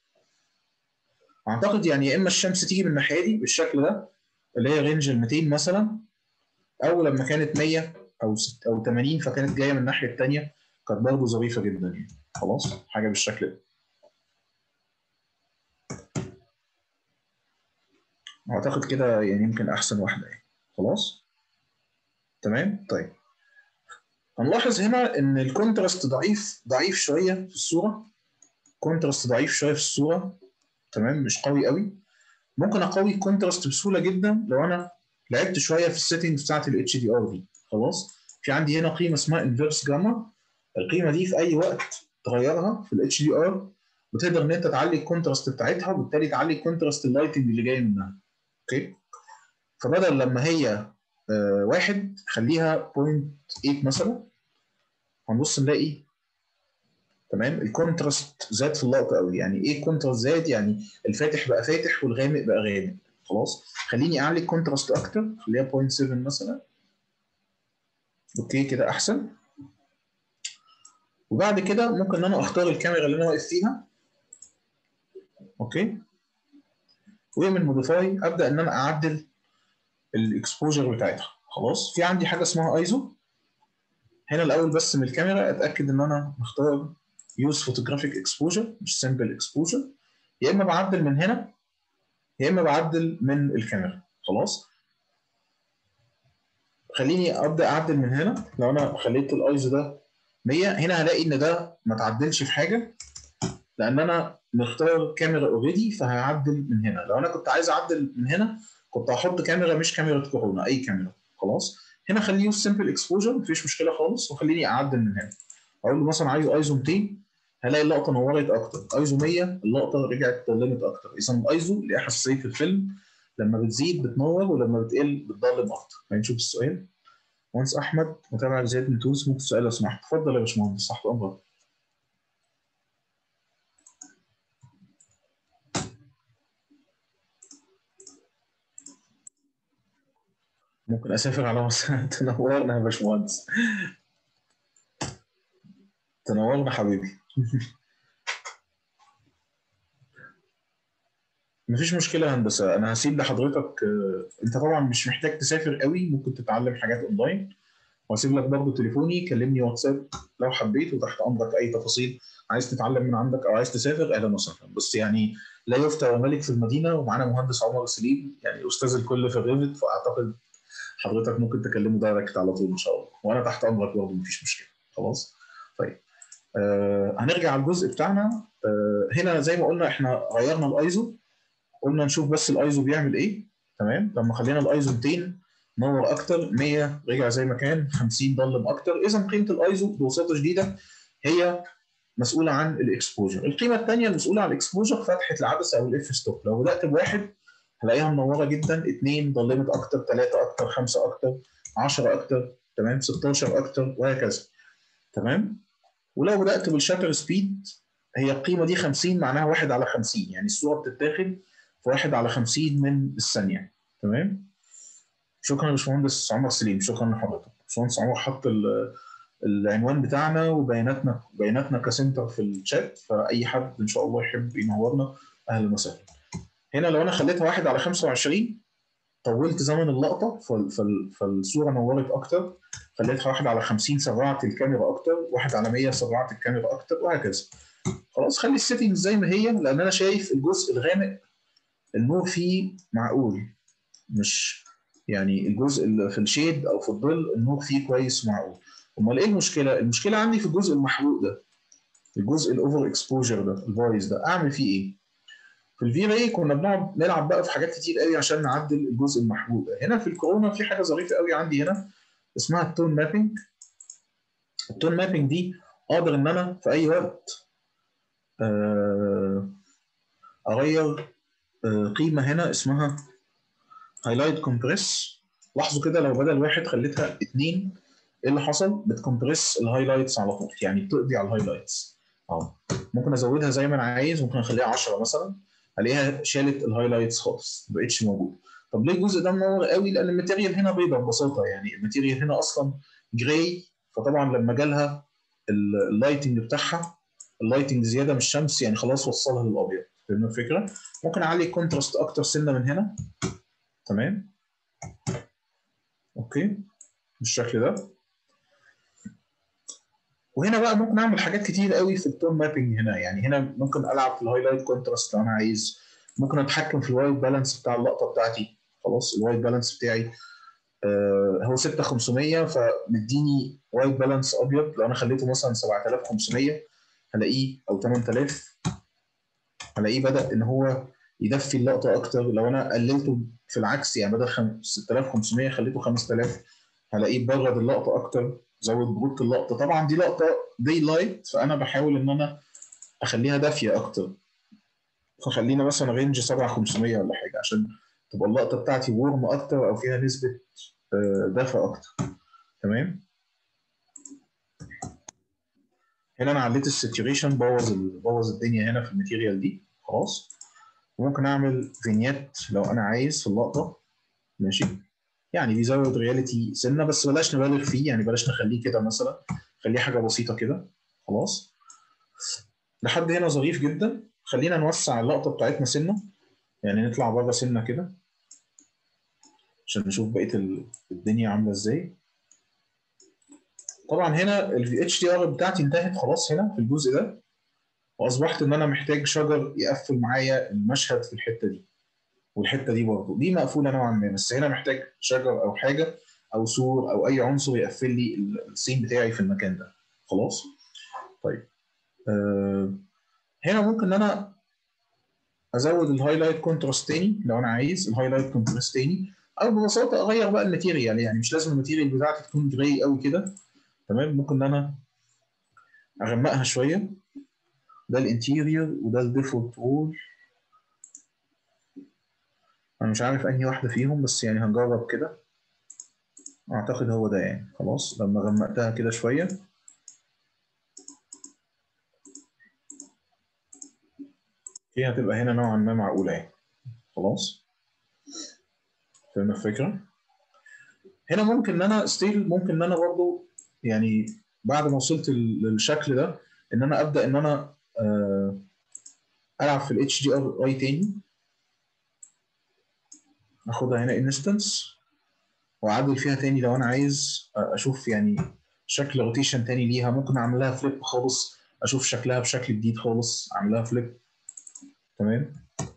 اعتقد يعني يا اما الشمس تيجي من الناحيه دي بالشكل ده اللي هي رينج ال 200 مثلا او لما كانت 100 او ست او 80 فكانت جايه من الناحيه الثانيه كانت برضه ظريفه جدا يعني خلاص حاجه بالشكل ده اعتقد كده يعني يمكن احسن واحده يعني خلاص تمام طيب هنلاحظ هنا ان الكونتراست ضعيف ضعيف شويه في الصوره كونتراست ضعيف شويه في الصوره تمام مش قوي قوي ممكن اقوي الكونتراست بسهوله جدا لو انا لعبت شويه في السيتنجز بتاعت الاتش دي ار دي خلاص في عندي هنا قيمه اسمها انفيرس جاما القيمه دي في اي وقت تغيرها في الاتش دي ار بتقدر ان انت تعلي الكونتراست بتاعتها وبالتالي تعلي الكونتراست اللايتنج اللي جاي منها اوكي فبدل لما هي آه واحد خليها 0.8 مثلا هنبص نلاقي تمام الكونتراست زاد في اللقطه قوي يعني ايه الكونتراست زاد يعني الفاتح بقى فاتح والغامق بقى غامق خلاص خليني اعلي الكونتراست اكتر خليها 0.7 مثلا اوكي كده احسن وبعد كده ممكن ان انا اختار الكاميرا اللي انا واقف فيها اوكي ومن موديفاي ابدا ان انا اعدل الاكسبوجر بتاعتها خلاص في عندي حاجه اسمها ايزو هنا الاول بس من الكاميرا اتاكد ان انا مختار يوز فوتوجرافيك اكسبوجر مش سمبل اكسبوجر يا اما بعدل من هنا يا اما بعدل من الكاميرا خلاص خليني ابدا اعدل من هنا لو انا خليت الايزو ده 100 هنا هلاقي ان ده ما تعدلش في حاجه لان انا مختار كاميرا اوريدي فهعدل من هنا لو انا كنت عايز اعدل من هنا كنت هحط كاميرا مش كاميرا كورونا اي كاميرا خلاص هنا خليه يوز سمبل اكسبوجر مفيش مشكله خالص وخليني اعدل من هنا اقول له مثلا عايز ايزو 200 هلاقي اللقطه نورت اكتر ايزو 100 اللقطه رجعت ضلمت اكتر اذا الايزو ليها حساسيه في الفيلم لما بتزيد بتنور ولما بتقل بتضلم اكتر هنشوف السؤال مهندس احمد متابع زياد من تونس ممكن سؤال لو سمحت اتفضل يا باشمهندس تحت امرك ممكن اسافر على مصر تنورنا يا باشمهندس تنورنا حبيبي مفيش مشكلة يا هندسة أنا هسيب لحضرتك أنت طبعا مش محتاج تسافر قوي ممكن تتعلم حاجات أونلاين وهسيب لك برضه تليفوني كلمني واتساب لو حبيت وتحت أمرك أي تفاصيل عايز تتعلم من عندك أو عايز تسافر أهلا وسهلا بس يعني لا يفتى ملك في المدينة ومعانا مهندس عمر سليم يعني أستاذ الكل في الريفت فأعتقد حضرتك ممكن تكلمه دايركت على طول إن شاء الله وأنا تحت أمرك برضه مفيش مشكلة خلاص طيب آه هنرجع على الجزء بتاعنا آه هنا زي ما قلنا احنا غيرنا الايزو قلنا نشوف بس الايزو بيعمل ايه تمام لما خلينا الايزو 200 نور اكتر 100 رجع زي ما كان 50 ضلم اكتر اذا قيمه الايزو ببساطه شديده هي مسؤوله عن الاكسبوجر القيمه الثانيه المسؤوله عن الاكسبوجر فتحه العدسه او الاف ستوب لو بدات بواحد هلاقيها منوره جدا اثنين ضلمت اكتر ثلاثه اكتر خمسه اكتر 10 اكتر تمام 16 اكتر وهكذا تمام ولو بدات بالشاتر سبيد هي القيمه دي 50 معناها 1 على 50 يعني الصوره بتتاخد في 1 على 50 من الثانيه تمام شكرا يا باشمهندس عمر سليم شكرا لحضرتك باشمهندس عمر حط العنوان بتاعنا وبياناتنا بياناتنا كسنتر في الشات فاي حد ان شاء الله يحب ينورنا اهلا وسهلا هنا لو انا خليتها 1 على 25 طولت زمن اللقطه فالصوره نورت اكتر خليتها 1 على 50 سرعت الكاميرا اكتر 1 على 100 سرعت الكاميرا اكتر وهكذا خلاص خلي السيتنجز زي ما هي لان انا شايف الجزء الغامق النور فيه معقول مش يعني الجزء اللي في الشيد او في الظل النور فيه كويس معقول امال ايه المشكله المشكله عندي في الجزء المحروق ده الجزء الاوفر اكسبوجر ده الفايز ده اعمل فيه ايه في الفي راي كنا بنقعد نلعب بقى في حاجات كتير قوي عشان نعدل الجزء المحروق ده هنا في الكورونا في حاجه ظريفه قوي عندي هنا اسمها التون مابينج التون مابينج دي اقدر ان انا في اي وقت اغير قيمه هنا اسمها هايلايت كومبريس لاحظوا كده لو بدل واحد خليتها اثنين ايه اللي حصل؟ بتكمبريس الهايلايتس على طول يعني بتقضي على الهايلايتس اه ممكن ازودها زي ما انا عايز ممكن اخليها 10 مثلا الاقيها شالت الهايلايتس خالص ما بقتش موجوده طب ليه الجزء ده منور قوي؟ لان الماتيريال هنا بيضاء ببساطه يعني الماتيريال هنا اصلا جراي فطبعا لما جالها اللايتنج بتاعها اللايتنج زياده من الشمس يعني خلاص وصلها للابيض فاهم الفكره؟ ممكن اعلي الكونتراست اكتر سنه من هنا تمام اوكي بالشكل ده وهنا بقى ممكن اعمل حاجات كتير قوي في التون مابنج هنا يعني هنا ممكن العب في الهايلايت كونتراست لو انا عايز ممكن اتحكم في الوايت بالانس بتاع اللقطه بتاعتي خلاص الوايت بالانس بتاعي آه هو 6500 فمديني وايت بالانس ابيض لو انا خليته مثلا 7500 هلاقيه او 8000 هلاقيه بدا ان هو يدفي اللقطه اكتر لو انا قللته في العكس يعني بدل 6500 خليته 5000 هلاقيه برد اللقطه اكتر زود برودة اللقطه طبعا دي لقطه دي لايت فانا بحاول ان انا اخليها دافيه اكتر فخلينا مثلا رينج 7500 ولا حاجه عشان تبقى اللقطه بتاعتي وورم اكتر او فيها نسبه دفى اكتر تمام هنا انا عليت الساتوريشن بوظ بوظ الدنيا هنا في الماتيريال دي خلاص وممكن اعمل فينيات لو انا عايز في اللقطه ماشي يعني بيزود رياليتي سنه بس بلاش نبالغ فيه يعني بلاش نخليه كده مثلا خليه حاجه بسيطه كده خلاص لحد هنا ظريف جدا خلينا نوسع اللقطه بتاعتنا سنه يعني نطلع بره سنه كده عشان نشوف بقيه الدنيا عامله ازاي طبعا هنا ال اتش دي ار بتاعتي انتهت خلاص هنا في الجزء ده واصبحت ان انا محتاج شجر يقفل معايا المشهد في الحته دي والحته دي برضه دي مقفوله نوعا ما بس هنا محتاج شجر او حاجه او سور او اي عنصر يقفل لي السين بتاعي في المكان ده خلاص طيب آه هنا ممكن ان انا ازود الهايلايت كونتراست تاني لو انا عايز الهايلايت كونتراست تاني او ببساطه اغير بقى الماتيريال يعني مش لازم الماتيريال بتاعتي تكون جراي قوي كده تمام ممكن ان انا اغمقها شويه ده الانتيريور وده الديفولت وول انا مش عارف انهي واحده فيهم بس يعني هنجرب كده اعتقد هو ده يعني خلاص لما غمقتها كده شويه هي هتبقى هنا نوعا ما معقوله يعني خلاص فاهم الفكره هنا ممكن ان انا ستيل ممكن ان انا برضو يعني بعد ما وصلت للشكل ده ان انا ابدا ان انا آه العب في الاتش دي ار اي تاني اخدها هنا انستنس واعدل فيها تاني لو انا عايز اشوف يعني شكل روتيشن تاني ليها ممكن اعمل لها فليب خالص اشوف شكلها بشكل جديد خالص اعمل لها فليب تمام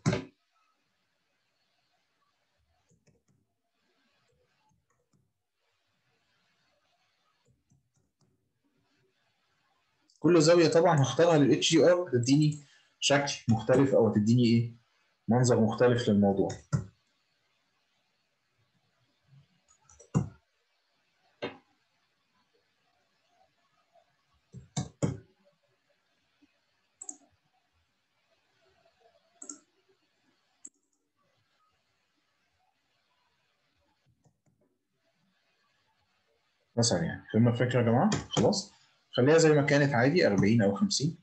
كل زاويه طبعا هختارها للاتش دي ار تديني شكل مختلف او تديني ايه منظر مختلف للموضوع مثلا يعني فهمنا الفكره يا جماعه خلاص خليها زي ما كانت عادي 40 او 50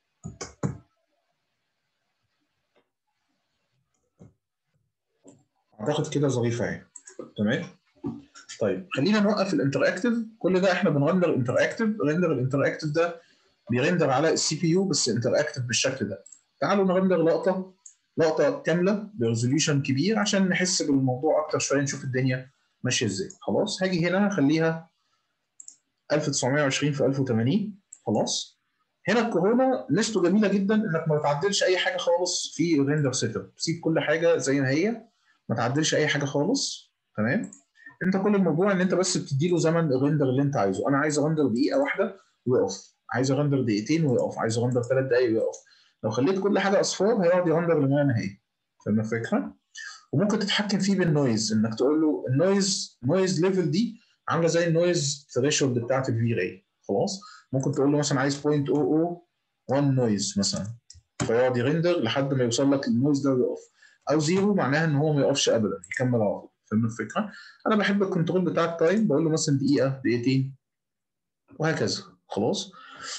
اعتقد كده ظريفه يعني تمام طيب خلينا نوقف الانتراكتيف كل ده احنا بنرندر انتراكتيف رندر الانتراكتيف ده بيرندر على السي بي يو بس انتراكتيف بالشكل ده تعالوا نرندر لقطه لقطه كامله بريزوليوشن كبير عشان نحس بالموضوع اكتر شويه نشوف الدنيا ماشيه ازاي خلاص هاجي هنا اخليها 1920 في 1080 خلاص هنا الكورونا ميزته جميله جدا انك ما بتعدلش اي حاجه خالص في الريندر سيت اب سيب كل حاجه زي ما هي ما تعدلش اي حاجه خالص تمام انت كل الموضوع ان انت بس بتدي له زمن الريندر اللي انت عايزه انا عايز ارندر دقيقه واحده ويقف عايز ارندر دقيقتين ويقف عايز ارندر ثلاث دقائق ويقف لو خليت كل حاجه اصفار هيقعد يرندر لما نهائي فاهم الفكره؟ وممكن تتحكم فيه بالنويز انك تقول له النويز نويز ليفل دي عامله زي النويز ثريشولد بتاعت الفي راي خلاص ممكن تقول له مثلا عايز 0.001 نويز مثلا فيقعد يرندر لحد ما يوصل لك النويز ده ويقف او زيرو معناها ان هو ما يقفش ابدا يكمل على طول فاهم الفكره؟ انا بحب الكنترول بتاع التايم بقول له مثلا دقيقه دقيقتين وهكذا خلاص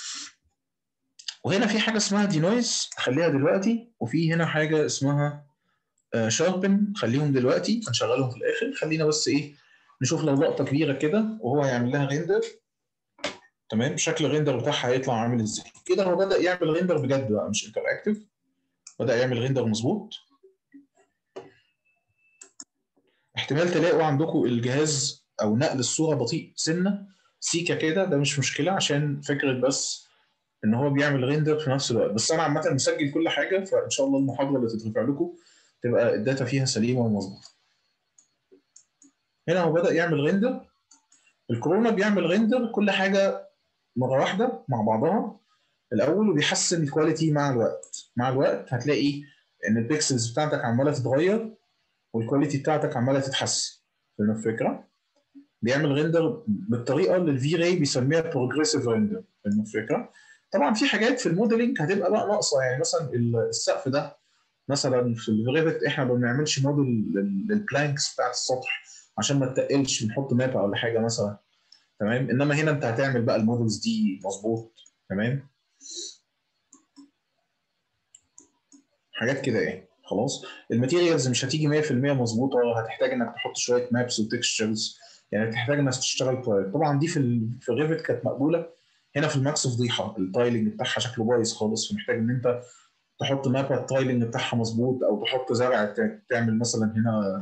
وهنا في حاجه اسمها دي نويز خليها دلوقتي وفي هنا حاجه اسمها شاربن خليهم دلوقتي هنشغلهم في الاخر خلينا بس ايه نشوف لو لقطه كبيره كده وهو هيعمل لها ريندر تمام شكل الريندر بتاعها هيطلع عامل ازاي كده هو بدا يعمل ريندر بجد بقى مش انتراكتيف بدا يعمل ريندر مظبوط احتمال تلاقوا عندكم الجهاز او نقل الصوره بطيء سنه سيكا كده ده مش مشكله عشان فكره بس ان هو بيعمل ريندر في نفس الوقت بس انا عامه مسجل كل حاجه فان شاء الله المحاضره اللي تترفع لكم تبقى الداتا فيها سليمه ومظبوطه هنا هو بدا يعمل ريندر الكورونا بيعمل ريندر كل حاجه مره واحده مع بعضها الاول وبيحسن الكواليتي مع الوقت مع الوقت هتلاقي ان البيكسلز بتاعتك عماله تتغير والكواليتي بتاعتك عماله تتحسن فاهم الفكره؟ بيعمل ريندر بالطريقه اللي الفي راي بيسميها بروجريسيف ريندر فاهم الفكره؟ طبعا في حاجات في الموديلنج هتبقى بقى ناقصه يعني مثلا السقف ده مثلا في الريفت احنا ما بنعملش موديل للبلانكس بتاعت السطح عشان ما تقلش بنحط مابا ولا حاجه مثلا تمام انما هنا انت هتعمل بقى المودلز دي مظبوط تمام حاجات كده ايه خلاص الماتيريالز مش هتيجي 100% مظبوطه هتحتاج انك تحط شويه مابس وتكستشرز يعني هتحتاج انك تشتغل كويس طبعا دي في ال في الريفت كانت مقبوله هنا في الماكس فضيحه التايلنج بتاعها شكله بايظ خالص فمحتاج ان انت تحط مابا التايلنج بتاعها مظبوط او تحط زرع تعمل مثلا هنا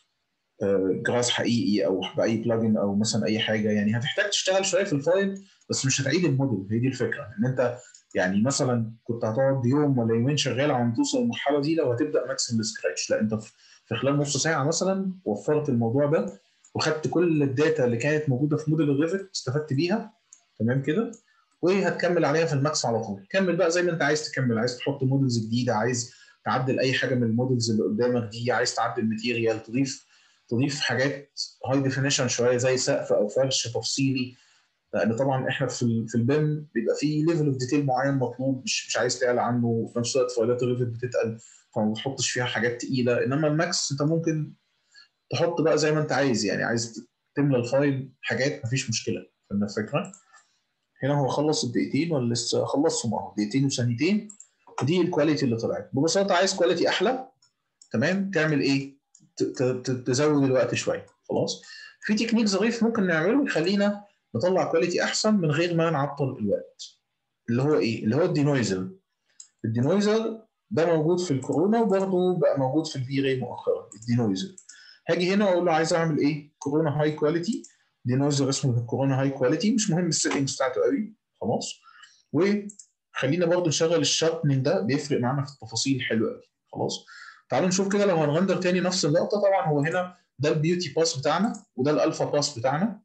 جراس حقيقي او باي بلجن او مثلا اي حاجه يعني هتحتاج تشتغل شويه في الفايل بس مش هتعيد الموديل هي دي الفكره ان انت يعني مثلا كنت هتقعد يوم ولا يومين شغال عم توصل للمرحله دي لو هتبدا ماكس من سكراتش لا انت في خلال نص ساعه مثلا وفرت الموضوع ده وخدت كل الداتا اللي كانت موجوده في موديل الريفت استفدت بيها تمام كده وهتكمل عليها في الماكس على طول كمل بقى زي ما انت عايز تكمل عايز تحط موديلز جديده عايز تعدل اي حاجه من الموديلز اللي قدامك دي عايز تعدل ماتيريال تضيف تضيف حاجات هاي ديفينيشن شويه زي سقف او فرش تفصيلي لان طبعا احنا في في البيم بيبقى في ليفل اوف ديتيل معين مطلوب مش مش عايز تعلى عنه وفي نفس الوقت فايلات الريفت بتتقل فما بتحطش فيها حاجات تقيله انما الماكس انت ممكن تحط بقى زي ما انت عايز يعني عايز تملى الفايل حاجات مفيش مشكله فاهم الفكره؟ هنا هو خلص الدقيقتين ولا لسه خلصهم اهو دقيقتين وثانيتين دي الكواليتي اللي طلعت ببساطه عايز كواليتي احلى تمام تعمل ايه؟ تزود الوقت شويه خلاص في تكنيك ظريف ممكن نعمله يخلينا نطلع كواليتي احسن من غير ما نعطل الوقت اللي هو ايه اللي هو الدينويزر الدينويزر ده موجود في الكورونا وبرضه بقى موجود في الفي راي مؤخرا الدينويزر هاجي هنا واقول له عايز اعمل ايه كورونا هاي كواليتي دينويزر اسمه كورونا هاي كواليتي مش مهم السيتنجز بتاعته قوي خلاص وخلينا برضه نشغل الشاربنينج ده بيفرق معانا في التفاصيل حلوه قوي خلاص تعالوا نشوف كده لو هنرندر تاني نفس اللقطه طبعا هو هنا ده البيوتي باس بتاعنا وده الالفا باس بتاعنا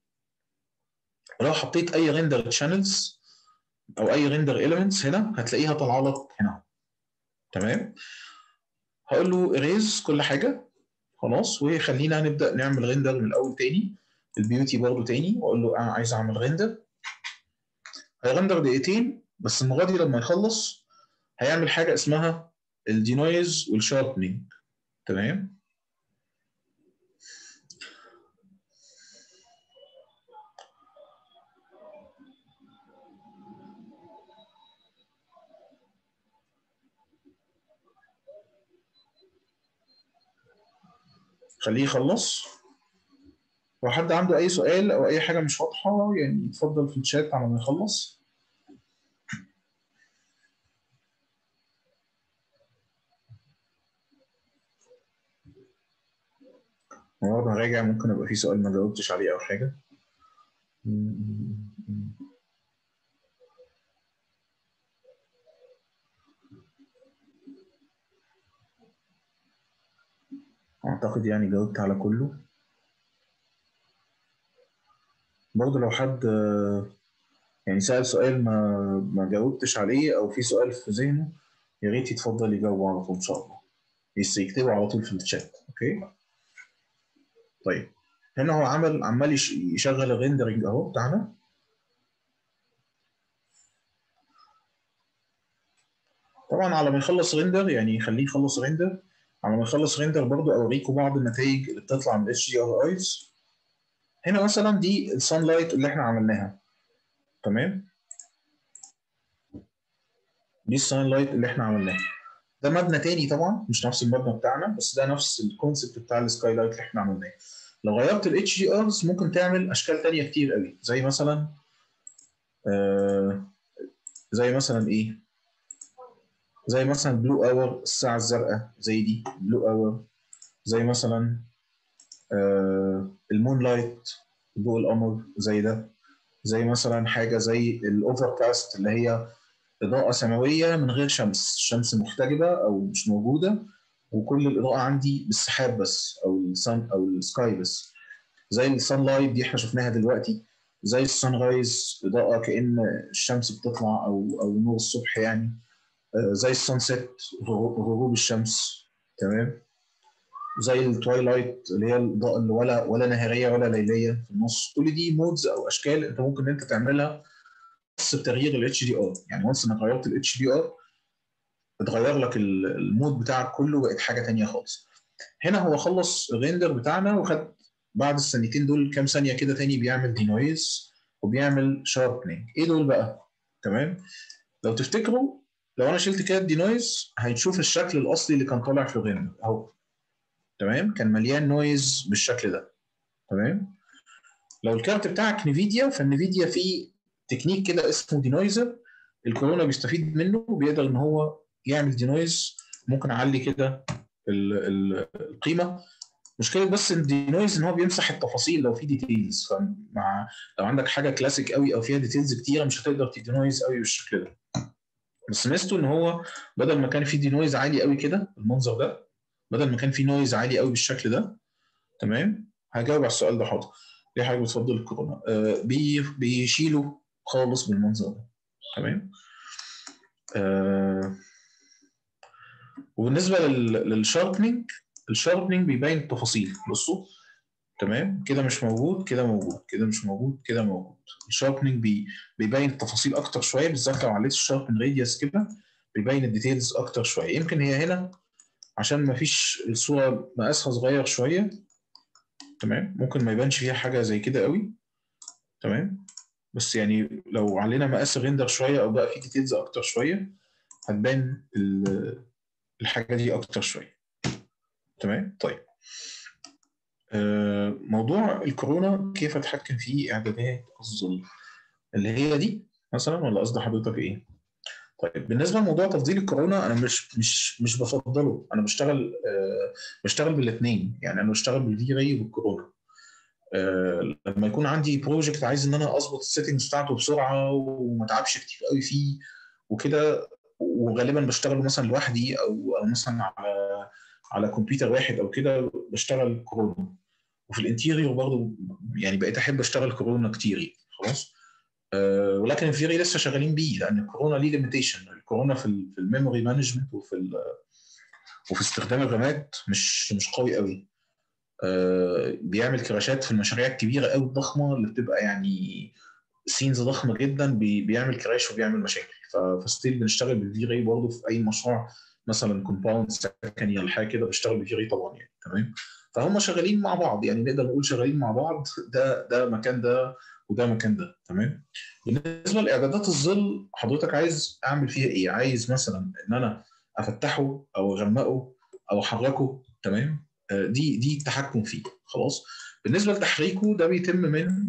لو حطيت اي ريندر تشانلز او اي ريندر اليمنتس هنا هتلاقيها طالعه لك هنا تمام هقول له اريز كل حاجه خلاص وخلينا نبدا نعمل ريندر من الاول تاني البيوتي برضه تاني واقول له انا عايز اعمل ريندر هيرندر دقيقتين بس المره دي لما يخلص هيعمل حاجه اسمها الدينويز والشاربنينج تمام خليه يخلص لو حد عنده اي سؤال او اي حاجه مش واضحه يعني يتفضل في الشات على ما يخلص برضه راجع ممكن يبقى في سؤال ما جاوبتش عليه او حاجه اعتقد يعني جاوبت على كله برضه لو حد يعني سأل سؤال ما ما جاوبتش عليه او في سؤال في ذهنه يا ريت يتفضل يجاوب على طول ان شاء الله بس يكتبه على طول في الشات اوكي طيب هنا هو عمل عمال يشغل الريندرنج اهو بتاعنا طبعا على ما يخلص ريندر يعني يخليه يخلص ريندر على ما يخلص ريندر برضو اوريكم بعض النتائج اللي بتطلع من الاتش دي ار ايز هنا مثلا دي السان لايت اللي احنا عملناها تمام دي السان لايت اللي احنا عملناها ده مبنى تاني طبعا مش نفس المبنى بتاعنا بس ده نفس الكونسيبت بتاع السكاي لايت اللي احنا عملناه لو غيرت الاتش دي ارز ممكن تعمل اشكال تانية كتير قوي زي مثلا آه زي مثلا ايه زي مثلا بلو اور الساعه الزرقاء زي دي بلو اور زي مثلا آه المون لايت ضوء القمر زي ده زي مثلا حاجه زي الاوفر كاست اللي هي اضاءه سماويه من غير شمس الشمس محتجبه او مش موجوده وكل الاضاءه عندي بالسحاب بس او السن او السكاي بس زي السان لايت دي احنا شفناها دلوقتي زي السان رايز اضاءه كان الشمس بتطلع او او نور الصبح يعني زي السان سيت غروب الشمس تمام زي التوايلايت اللي هي الاضاءه اللي ولا ولا نهاريه ولا ليليه في النص كل دي مودز او اشكال انت ممكن انت تعملها بس بتغيير الاتش دي ار يعني وانس انك غيرت الاتش دي ار اتغير لك المود بتاعك كله بقت حاجه ثانيه خالص هنا هو خلص الريندر بتاعنا وخد بعد الثانيتين دول كام ثانيه كده تاني بيعمل دينويز وبيعمل شاربنينج ايه دول بقى تمام لو تفتكروا لو انا شلت كده الدينويز هتشوف الشكل الاصلي اللي كان طالع في الريندر اهو تمام كان مليان نويز بالشكل ده تمام لو الكارت بتاعك نفيديا فالنفيديا فيه تكنيك كده اسمه دينويزر الكورونا بيستفيد منه وبيقدر ان هو يعمل دينويز ممكن اعلي كده القيمه مشكله بس ان الدينويز ان هو بيمسح التفاصيل لو في ديتيلز فمع لو عندك حاجه كلاسيك قوي او فيها ديتيلز كتيره مش هتقدر تدينويز قوي بالشكل ده بس ميزته ان هو بدل ما كان في دينويز عالي قوي كده بالمنظر ده بدل ما كان في نويز عالي قوي بالشكل ده تمام هجاوب على السؤال ده حاضر ليه حاجه بتفضل الكورونا آه بي بيشيلوا خالص بالمنظر ده تمام آه وبالنسبه للشاربنينج الشاربنينج بيبين التفاصيل بصوا تمام كده مش موجود كده موجود كده مش موجود كده موجود الشاربنينج بي بيبين التفاصيل اكتر شويه بالذات لو عليت الشاربن راديوس كده بيبين الديتيلز اكتر شويه يمكن هي هنا عشان ما فيش الصوره مقاسها صغير شويه تمام ممكن ما يبانش فيها حاجه زي كده قوي تمام بس يعني لو علينا مقاس الريندر شويه او بقى في ديتيلز اكتر شويه هتبان الحاجه دي اكتر شويه تمام طيب آه موضوع الكورونا كيف اتحكم فيه اعدادات الظل اللي هي دي مثلا ولا قصد حضرتك ايه طيب بالنسبه لموضوع تفضيل الكورونا انا مش مش مش بفضله انا بشتغل آه بشتغل بالاثنين يعني انا بشتغل بالفي راي وبالكورونا آه لما يكون عندي بروجكت عايز ان انا اظبط السيتنجز بتاعته بسرعه وما اتعبش كتير قوي فيه وكده وغالبا بشتغل مثلا لوحدي او او مثلا على على كمبيوتر واحد او كده بشتغل كورونا وفي الانتيريور برضه يعني بقيت احب اشتغل كورونا كتير خلاص أه ولكن الفيري لسه شغالين بيه لان الكورونا ليه ليميتيشن الكورونا في ال في الميموري مانجمنت وفي وفي استخدام الرامات مش مش قوي قوي أه بيعمل كراشات في المشاريع الكبيره قوي الضخمه اللي بتبقى يعني سينز ضخمه جدا بي بيعمل كراش وبيعمل مشاكل فستيل بنشتغل بالفي راي برضه في اي مشروع مثلا كومباوند سكني ولا حاجه كده بشتغل بالفي راي طبعا يعني تمام فهم شغالين مع بعض يعني نقدر نقول شغالين مع بعض ده ده مكان ده وده مكان ده تمام بالنسبه لاعدادات الظل حضرتك عايز اعمل فيها ايه عايز مثلا ان انا افتحه او اغمقه او احركه تمام دي دي التحكم فيه خلاص بالنسبه لتحريكه ده بيتم من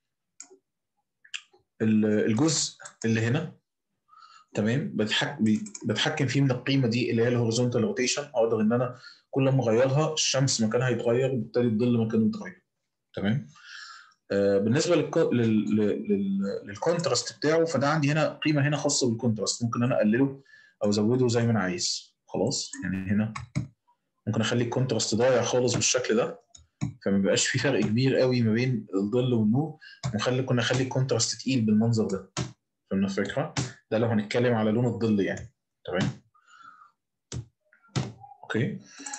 الجزء اللي هنا تمام بتحكم فيه من القيمه دي اللي هي الهوريزونتال روتيشن اقدر ان انا كل ما اغيرها الشمس مكانها يتغير وبالتالي الظل مكانه يتغير تمام آه بالنسبه للكو... لل... لل... للكونتراست بتاعه فده عندي هنا قيمه هنا خاصه بالكونتراست ممكن انا اقلله او ازوده زي ما انا عايز خلاص يعني هنا ممكن اخلي الكونتراست ضايع خالص بالشكل ده فما بيبقاش في فرق كبير قوي ما بين الظل والنور ونخلي كنا نخلي الكونتراست تقيل بالمنظر ده فهمنا الفكره؟ ده لو هنتكلم على لون الظل يعني تمام اوكي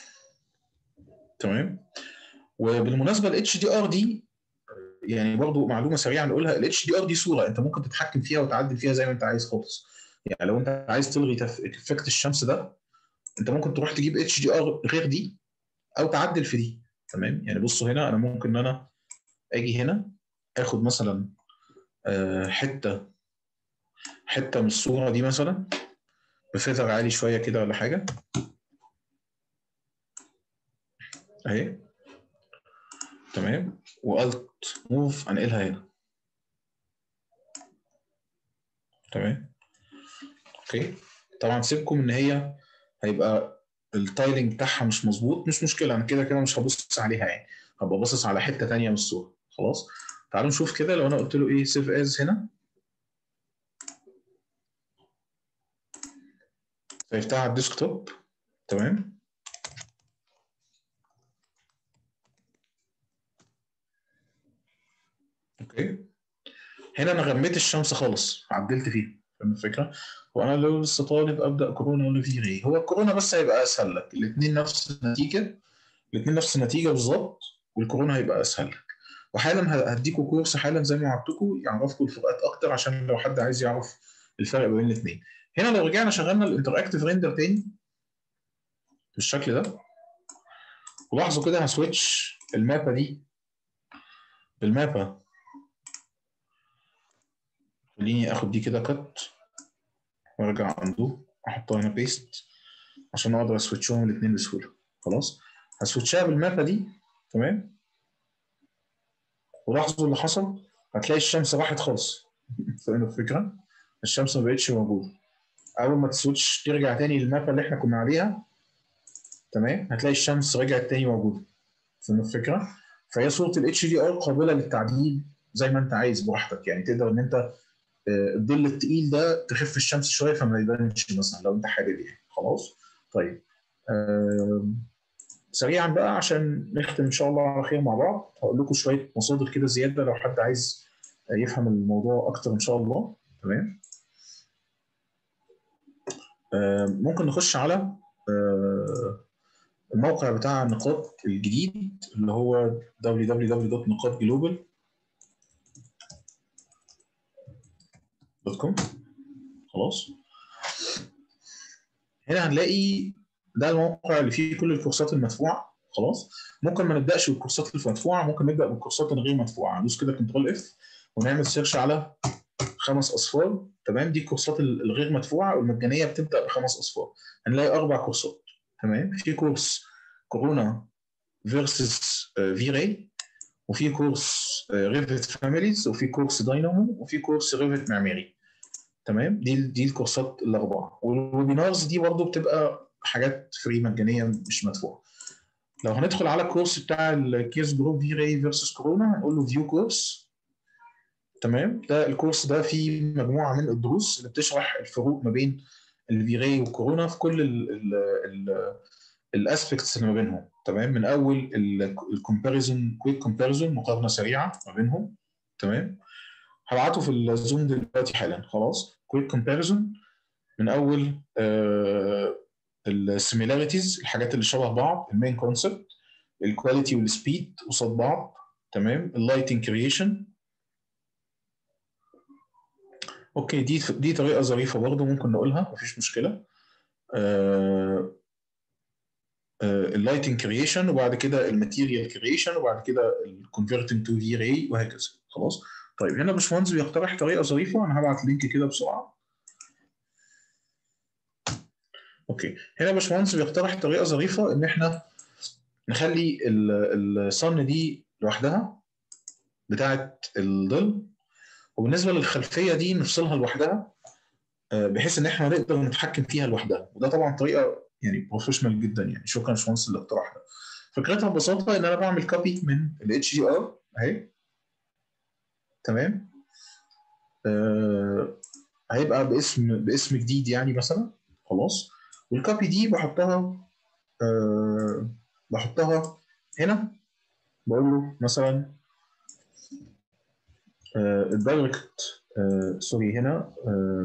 تمام وبالمناسبه الاتش دي ار دي يعني برضو معلومه سريعه نقولها الاتش دي ار دي صوره انت ممكن تتحكم فيها وتعدل فيها زي ما انت عايز خالص يعني لو انت عايز تلغي افكت الشمس ده انت ممكن تروح تجيب اتش دي ار غير دي او تعدل في دي تمام يعني بصوا هنا انا ممكن ان انا اجي هنا اخد مثلا حته حته من الصوره دي مثلا بفيذر عالي شويه كده ولا حاجه اهي تمام والت موف انقلها هنا تمام اوكي طبعا سيبكم ان هي هيبقى التايلنج بتاعها مش مظبوط مش مشكله انا كده كده مش هبص عليها يعني هبقى باصص على حته ثانيه من الصوره خلاص تعالوا نشوف كده لو انا قلت له ايه سيف از هنا سيفتها على الديسكتوب تمام اوكي هنا انا غميت الشمس خالص عدلت فيه فاهم الفكره؟ وانا لو لسه طالب ابدا كورونا ولا فيري هو الكورونا بس هيبقى اسهل لك الاثنين نفس النتيجه الاثنين نفس النتيجه بالظبط والكورونا هيبقى اسهل لك وحالا هديكوا كورس حالا زي ما وعدتكم يعرفكم الفروقات اكتر عشان لو حد عايز يعرف الفرق بين الاثنين هنا لو رجعنا شغلنا الانتراكتيف ريندر تاني بالشكل ده ولاحظوا كده هسويتش المابا دي بالمابا خليني اخد دي كده كت وارجع اندو احطها هنا بيست عشان اقدر اسويتشهم الاثنين بسهوله خلاص هسويتشها بالمابا دي تمام ولاحظوا اللي حصل هتلاقي الشمس راحت خالص فاهم الفكره؟ الشمس ما بقتش موجوده اول ما تسويتش ترجع تاني للمابا اللي احنا كنا عليها تمام هتلاقي الشمس رجعت تاني موجوده فاهم الفكره؟ فهي صوره الاتش دي ار قابله للتعديل زي ما انت عايز براحتك يعني تقدر ان انت الظل التقيل ده تخف الشمس شويه فما يبانش مثلا لو انت حابب يعني خلاص طيب سريعا بقى عشان نختم ان شاء الله على خير مع بعض هقول لكم شويه مصادر كده زياده لو حد عايز يفهم الموضوع اكتر ان شاء الله تمام ممكن نخش على الموقع بتاع النقاط الجديد اللي هو www.نقاط دوت كوم خلاص هنا هنلاقي ده الموقع اللي فيه كل الكورسات المدفوعه خلاص ممكن ما نبداش بالكورسات المدفوعه ممكن نبدا بالكورسات الغير مدفوعه ندوس كده كنترول اف ونعمل سيرش على خمس اصفار تمام دي الكورسات الغير مدفوعه والمجانيه بتبدا بخمس اصفار هنلاقي اربع كورسات تمام في كورس كورونا فيرسس في راي وفي كورس ريفت فاميليز وفي كورس داينامو وفي كورس ريفت معماري تمام دي دي الكورسات الاربعه والويبينارز دي برضه بتبقى حاجات فري مجانيه مش مدفوعه لو هندخل على الكورس بتاع الكيس جروب في راي فيرسس كورونا هنقول له فيو كورس تمام ده الكورس ده فيه مجموعه من الدروس اللي بتشرح الفروق ما بين الفي راي والكورونا في كل الاسبكتس اللي ما بينهم تمام من اول الكومباريزون كويك كومباريزون مقارنه سريعه ما بينهم تمام هبعته في الزوم دلوقتي حالا خلاص كويك كومباريزون من اول آه السيميلاريتيز الحاجات اللي شبه بعض المين كونسبت الكواليتي والسبيد قصاد بعض تمام اللايتنج كرييشن اوكي دي دي طريقه ظريفه برضه ممكن نقولها مفيش مشكله آه اللايتنج كرييشن وبعد كده الماتيريال كرييشن وبعد كده الكونفرتنج تو في راي وهكذا خلاص طيب هنا باشمهندس بيقترح طريقه ظريفه انا هبعت لينك كده بسرعه اوكي هنا باشمهندس بيقترح طريقه ظريفه ان احنا نخلي الصن دي لوحدها بتاعه الظل وبالنسبه للخلفيه دي نفصلها لوحدها بحيث ان احنا نقدر نتحكم فيها لوحدها وده طبعا طريقه يعني بروفيشنال جدا يعني شكرا يا باشمهندس الاقتراح ده فكرتها ببساطه ان انا بعمل كوبي من الاتش دي ار اهي تمام آه هيبقى باسم باسم جديد يعني مثلا خلاص والكوبي دي بحطها آه بحطها هنا بقول له مثلا الدايركت آه سوري هنا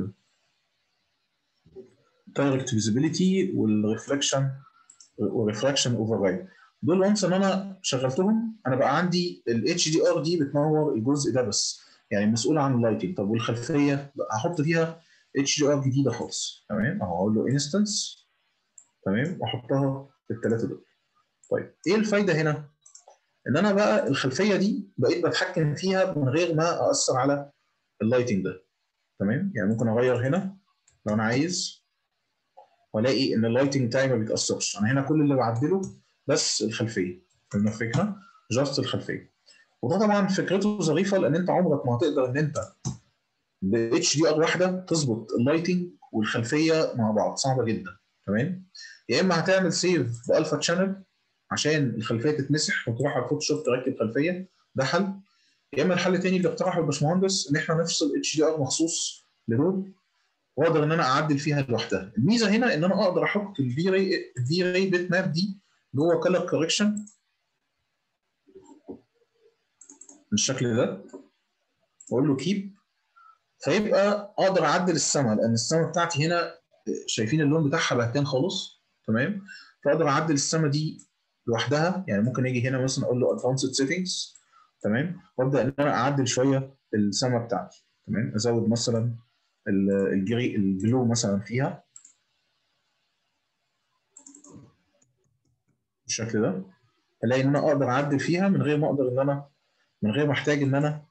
دايركت فيزيبيليتي والريفلكشن والريفراكشن اوفر رايد دول وانس ان انا شغلتهم انا بقى عندي الاتش دي ار دي بتنور الجزء ده بس يعني مسؤول عن اللايتنج طب والخلفيه هحط فيها اتش دي ار جديده خالص تمام اهو اقول له انستنس تمام واحطها في الثلاثه دول طيب ايه الفايده هنا؟ ان انا بقى الخلفيه دي بقيت بتحكم فيها من غير ما اثر على اللايتنج ده تمام يعني ممكن اغير هنا لو انا عايز والاقي ان اللايتنج بتاعي ما بيتاثرش انا هنا كل اللي بعدله بس الخلفيه فهمنا الفكره جاست الخلفيه وده طبعا فكرته ظريفه لان انت عمرك ما هتقدر ان انت ب اتش دي ار واحده تظبط اللايتنج والخلفيه مع بعض صعبه جدا تمام يا اما هتعمل سيف بالفا تشانل عشان الخلفيه تتمسح وتروح على الفوتوشوب تركب خلفيه ده حل يا اما الحل الثاني اللي اقترحه الباشمهندس ان احنا نفصل اتش دي ار مخصوص لدول واقدر ان انا اعدل فيها لوحدها الميزه هنا ان انا اقدر احط الفي راي الفي راي بيت ماب دي جوه كلر كوركشن بالشكل ده واقول له كيب فيبقى اقدر اعدل السما لان السما بتاعتي هنا شايفين اللون بتاعها بهتان خالص تمام فاقدر اعدل السما دي لوحدها يعني ممكن اجي هنا مثلا اقول له ادفانسد سيتنجز تمام وابدا ان انا اعدل شويه السما بتاعتي تمام ازود مثلا الجري البلو مثلا فيها بالشكل ده الاقي ان انا اقدر اعدل فيها من غير ما اقدر ان انا من غير ما احتاج ان انا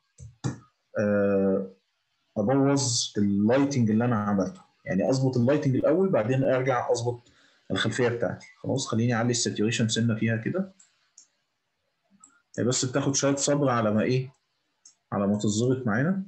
ابوظ اللايتنج اللي انا عملته يعني اظبط اللايتنج الاول بعدين ارجع اظبط الخلفيه بتاعتي خلاص خليني اعلي الساتوريشن سنه فيها كده هي بس بتاخد شويه صبر على ما ايه على ما تظبط معانا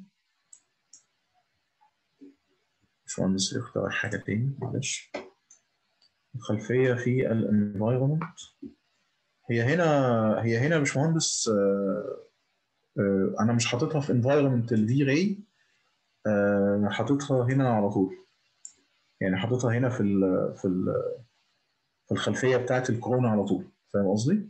باشمهندس يختار حاجه تاني معلش الخلفيه في الانفايرمنت هي هنا هي هنا يا باشمهندس آه آه انا مش حاططها في انفايرمنت الفي راي آه حاططها هنا على طول يعني حاططها هنا في ال في ال في الخلفيه بتاعت الكورونا على طول فاهم قصدي؟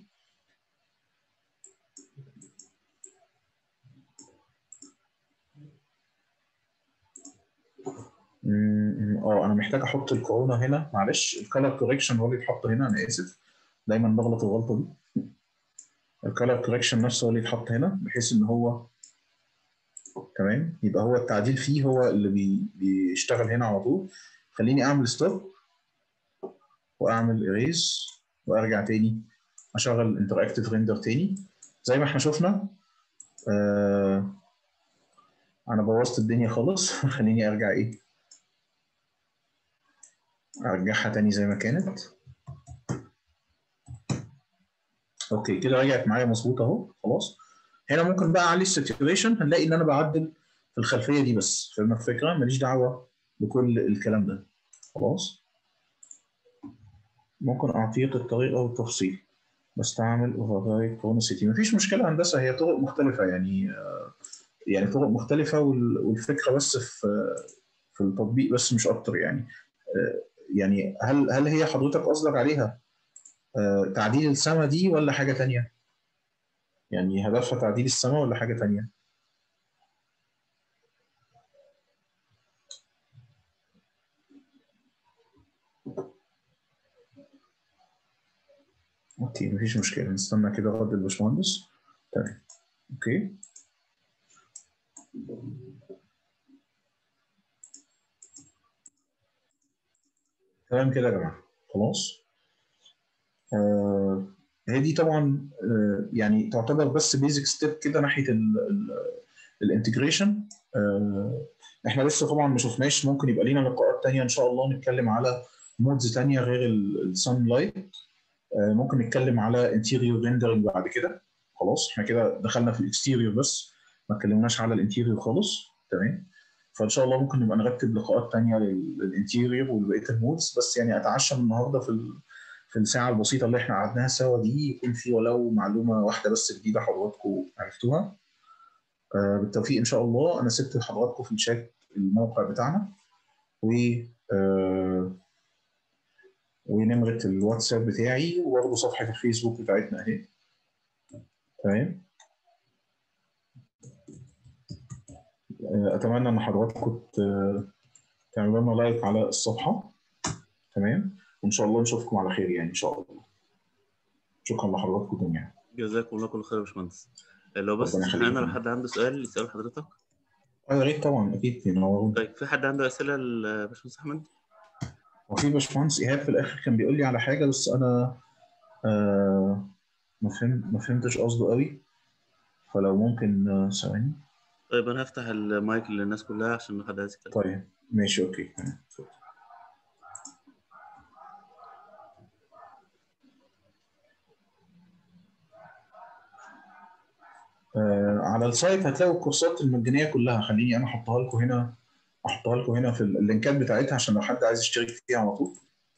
اه انا محتاج احط الكورونا هنا معلش الكالر كوريكشن هو اللي يتحط هنا انا اسف دايما بغلط الغلطه دي الكالر كوريكشن نفسه هو اللي يتحط هنا بحيث ان هو تمام يبقى هو التعديل فيه هو اللي بي بيشتغل هنا على طول خليني اعمل ستوب واعمل اريز وارجع تاني اشغل انتراكتيف ريندر تاني زي ما احنا شفنا آه انا بوظت الدنيا خالص خليني ارجع ايه ارجعها تاني زي ما كانت اوكي كده رجعت معايا مظبوط اهو خلاص هنا ممكن بقى اعلي الساتوريشن هنلاقي ان انا بعدل في الخلفيه دي بس فاهم الفكره ماليش دعوه بكل الكلام ده خلاص ممكن اعطيك الطريقه والتفصيل بستعمل اوفر كرونوسيتي مفيش مشكله هندسه هي طرق مختلفه يعني يعني طرق مختلفه والفكره بس في في التطبيق بس مش اكتر يعني يعني هل هل هي حضرتك قصدك عليها تعديل السما دي ولا حاجه تانية؟ يعني هدفها تعديل السما ولا حاجه تانية؟ اوكي مفيش مشكله نستنى كده رد الباشمهندس تمام اوكي تمام كده يا جماعه خلاص آه هي دي طبعا آه يعني تعتبر بس بيزك ستيب كده ناحيه الانتجريشن آه احنا لسه طبعا ما شفناش ممكن يبقى لينا لقاءات تانية ان شاء الله نتكلم على مودز تانية غير السان لايت آه ممكن نتكلم على انتيريور ريندرنج بعد كده خلاص احنا كده دخلنا في الاكستيريور بس ما اتكلمناش على الانتيريور خالص تمام فان شاء الله ممكن نبقى نرتب لقاءات تانية للانتيريور ولبقيه المودز بس يعني اتعشى من النهارده في في الساعه البسيطه اللي احنا قعدناها سوا دي يكون في ولو معلومه واحده بس جديده حضراتكم عرفتوها آه بالتوفيق ان شاء الله انا سبت لحضراتكم في الشات الموقع بتاعنا و آه ونمره الواتساب بتاعي وبرضه صفحه الفيسبوك بتاعتنا اهي تمام اتمنى ان حضراتكم تعملوا لنا لايك على الصفحه تمام وان شاء الله نشوفكم على خير يعني ان شاء الله شكرا لحضراتكم جميعا جزاكم الله كل خير يا باشمهندس لو بس انا لو حد عنده سؤال يسال حضرتك اه يا ريت طبعا اكيد تنوروا طيب في حد عنده اسئله لباشمهندس احمد؟ وفي باشمهندس ايهاب في الاخر كان بيقول لي على حاجه بس انا آه ما فهمت ما فهمتش قصده قوي فلو ممكن ثواني طيب انا هفتح المايك للناس كلها عشان لو حد عايز يتكلم طيب ماشي اوكي آه على السايت هتلاقوا الكورسات المجانيه كلها خليني انا احطها لكم هنا احطها لكم هنا في اللينكات بتاعتها عشان لو حد عايز يشترك فيها على طول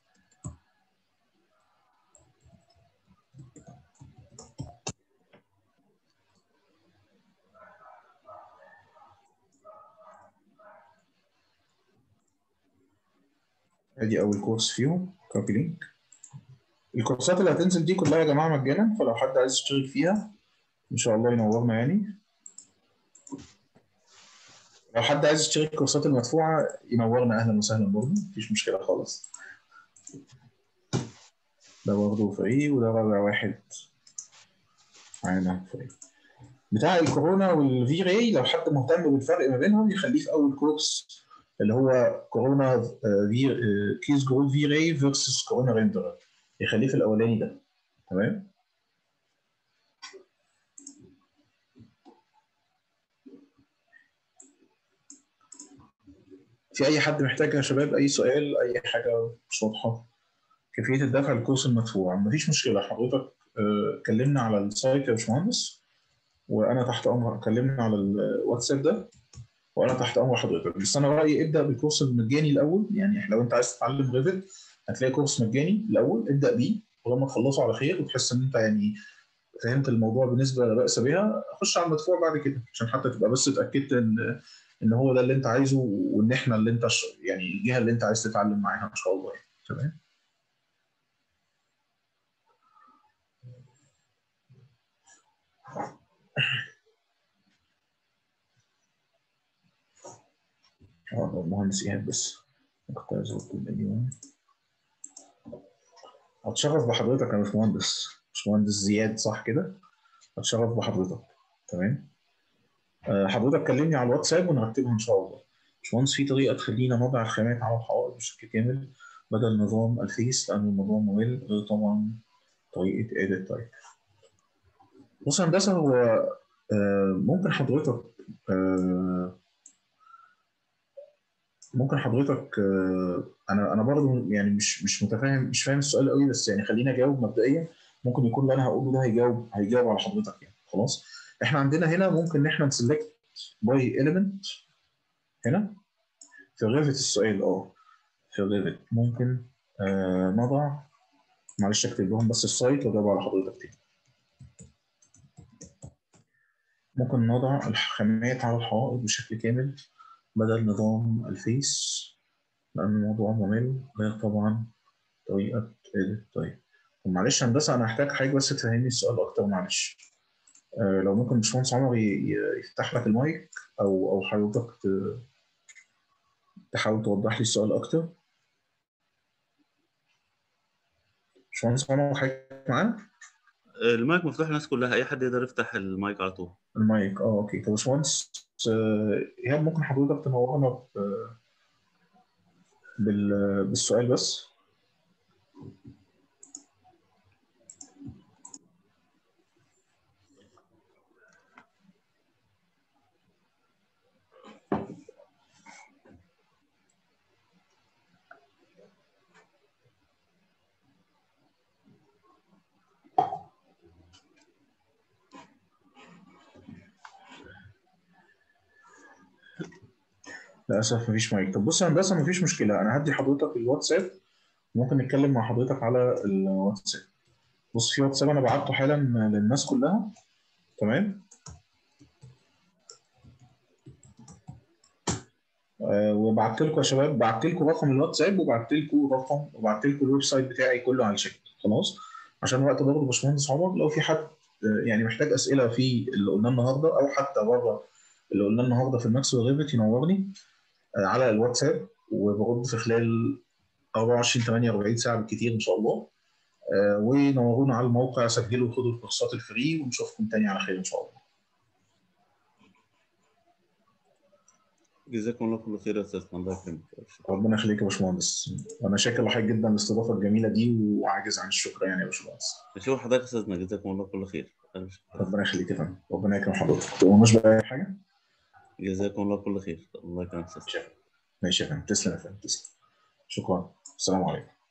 ادي اول كورس فيهم كوبي لينك الكورسات اللي هتنزل دي كلها يا جماعه مجانا فلو حد عايز يشترك فيها ان شاء الله ينورنا يعني لو حد عايز يشترك الكورسات المدفوعه ينورنا اهلا وسهلا برضه مفيش مشكله خالص ده برضه فري وده رابع واحد معانا فري بتاع الكورونا والفي راي لو حد مهتم بالفرق ما بينهم يخليه في اول كورس اللي هو كورونا في كيس جرول في راي فيرسس كورونا ريندر يخليه في الاولاني ده تمام في اي حد محتاج يا شباب اي سؤال اي حاجه مش واضحه كيفيه الدفع الكورس المدفوع مفيش مشكله حضرتك كلمنا على السايت يا باشمهندس وانا تحت امر كلمنا على الواتساب ده وانا تحت امر حضرتك بس انا رايي ابدا بالكورس المجاني الاول يعني لو انت عايز تتعلم ريفت هتلاقي كورس مجاني الاول ابدا بيه ولما تخلصه على خير وتحس ان انت يعني فهمت الموضوع بنسبه لا باس بها خش على المدفوع بعد كده عشان حتى تبقى بس اتاكدت ان ان هو ده اللي انت عايزه وان احنا اللي انت ش... يعني الجهه اللي انت عايز تتعلم معاها ان شاء الله يعني تمام اه المهندس ايهاب بس كنت عايز اقول ايوه اتشرف بحضرتك يا باشمهندس باشمهندس زياد صح كده اتشرف بحضرتك تمام أه حضرتك كلمني على الواتساب ونرتبها ان شاء الله باشمهندس في طريقه تخلينا نضع الخامات على الحوائط بشكل كامل بدل نظام الفيس لان الموضوع ممل غير طبعا طريقه ايديت تايب بص يا هندسه هو أه ممكن حضرتك أه ممكن حضرتك انا انا برضه يعني مش مش متفاهم مش فاهم السؤال قوي بس يعني خليني اجاوب مبدئيا ممكن يكون اللي انا هقوله ده هيجاوب هيجاوب على حضرتك يعني خلاص احنا عندنا هنا ممكن ان احنا نسلكت باي اليمنت هنا في ريفت السؤال اه في ريفت ممكن آه نضع معلش اكتب لهم بس السايت واجاوب على حضرتك تاني ممكن نضع الخامات على الحوائط بشكل كامل بدل نظام الفيس لأن الموضوع ممل غير طبعا طريقة edit طيب ومعلش هندسة أنا هحتاج حاجة بس تفهمني السؤال أكتر معلش آه لو ممكن باشمهندس عمر يفتح لك المايك أو أو حضرتك تحاول توضح لي السؤال أكتر باشمهندس عمر حضرتك معانا؟ المايك مفتوح للناس كلها اي حد يقدر يفتح المايك على طول المايك اه اوكي طب باشمهندس ايهاب ممكن حضرتك تنورنا بال... بالسؤال بس للاسف مفيش مايك طب بص يا هندسه مفيش مشكله انا هدي حضرتك الواتساب ممكن نتكلم مع حضرتك على الواتساب بص في واتساب انا بعته حالا للناس كلها تمام أه وبعت لكم يا شباب بعت لكم رقم الواتساب وبعت لكم رقم وبعت لكم الويب سايت بتاعي كله على الشكل خلاص عشان وقت برضه باشمهندس عمر لو في حد يعني محتاج اسئله في اللي قلناه النهارده او حتى بره اللي قلناه النهارده في الماكس وريفت ينورني على الواتساب وبرد في خلال 24 48 ساعه بالكثير ان شاء الله ونورونا على الموقع سجلوا وخدوا الكورسات الفري ونشوفكم تاني على خير ان شاء الله جزاكم الله كل خير يا استاذ الله يكرمك ربنا يخليك يا باشمهندس وانا شاكر لحضرتك جدا الاستضافه الجميله دي وعاجز عن الشكر يعني يا باشمهندس نشوف حضرتك استاذنا جزاكم الله كل خير ربنا يخليك يا فندم ربنا يكرم حضرتك تؤمنوش باي حاجه جزاكم الله كل خير الله يكرمك ماشي يا فندم تسلم يا فندم تسلم شكرا السلام عليكم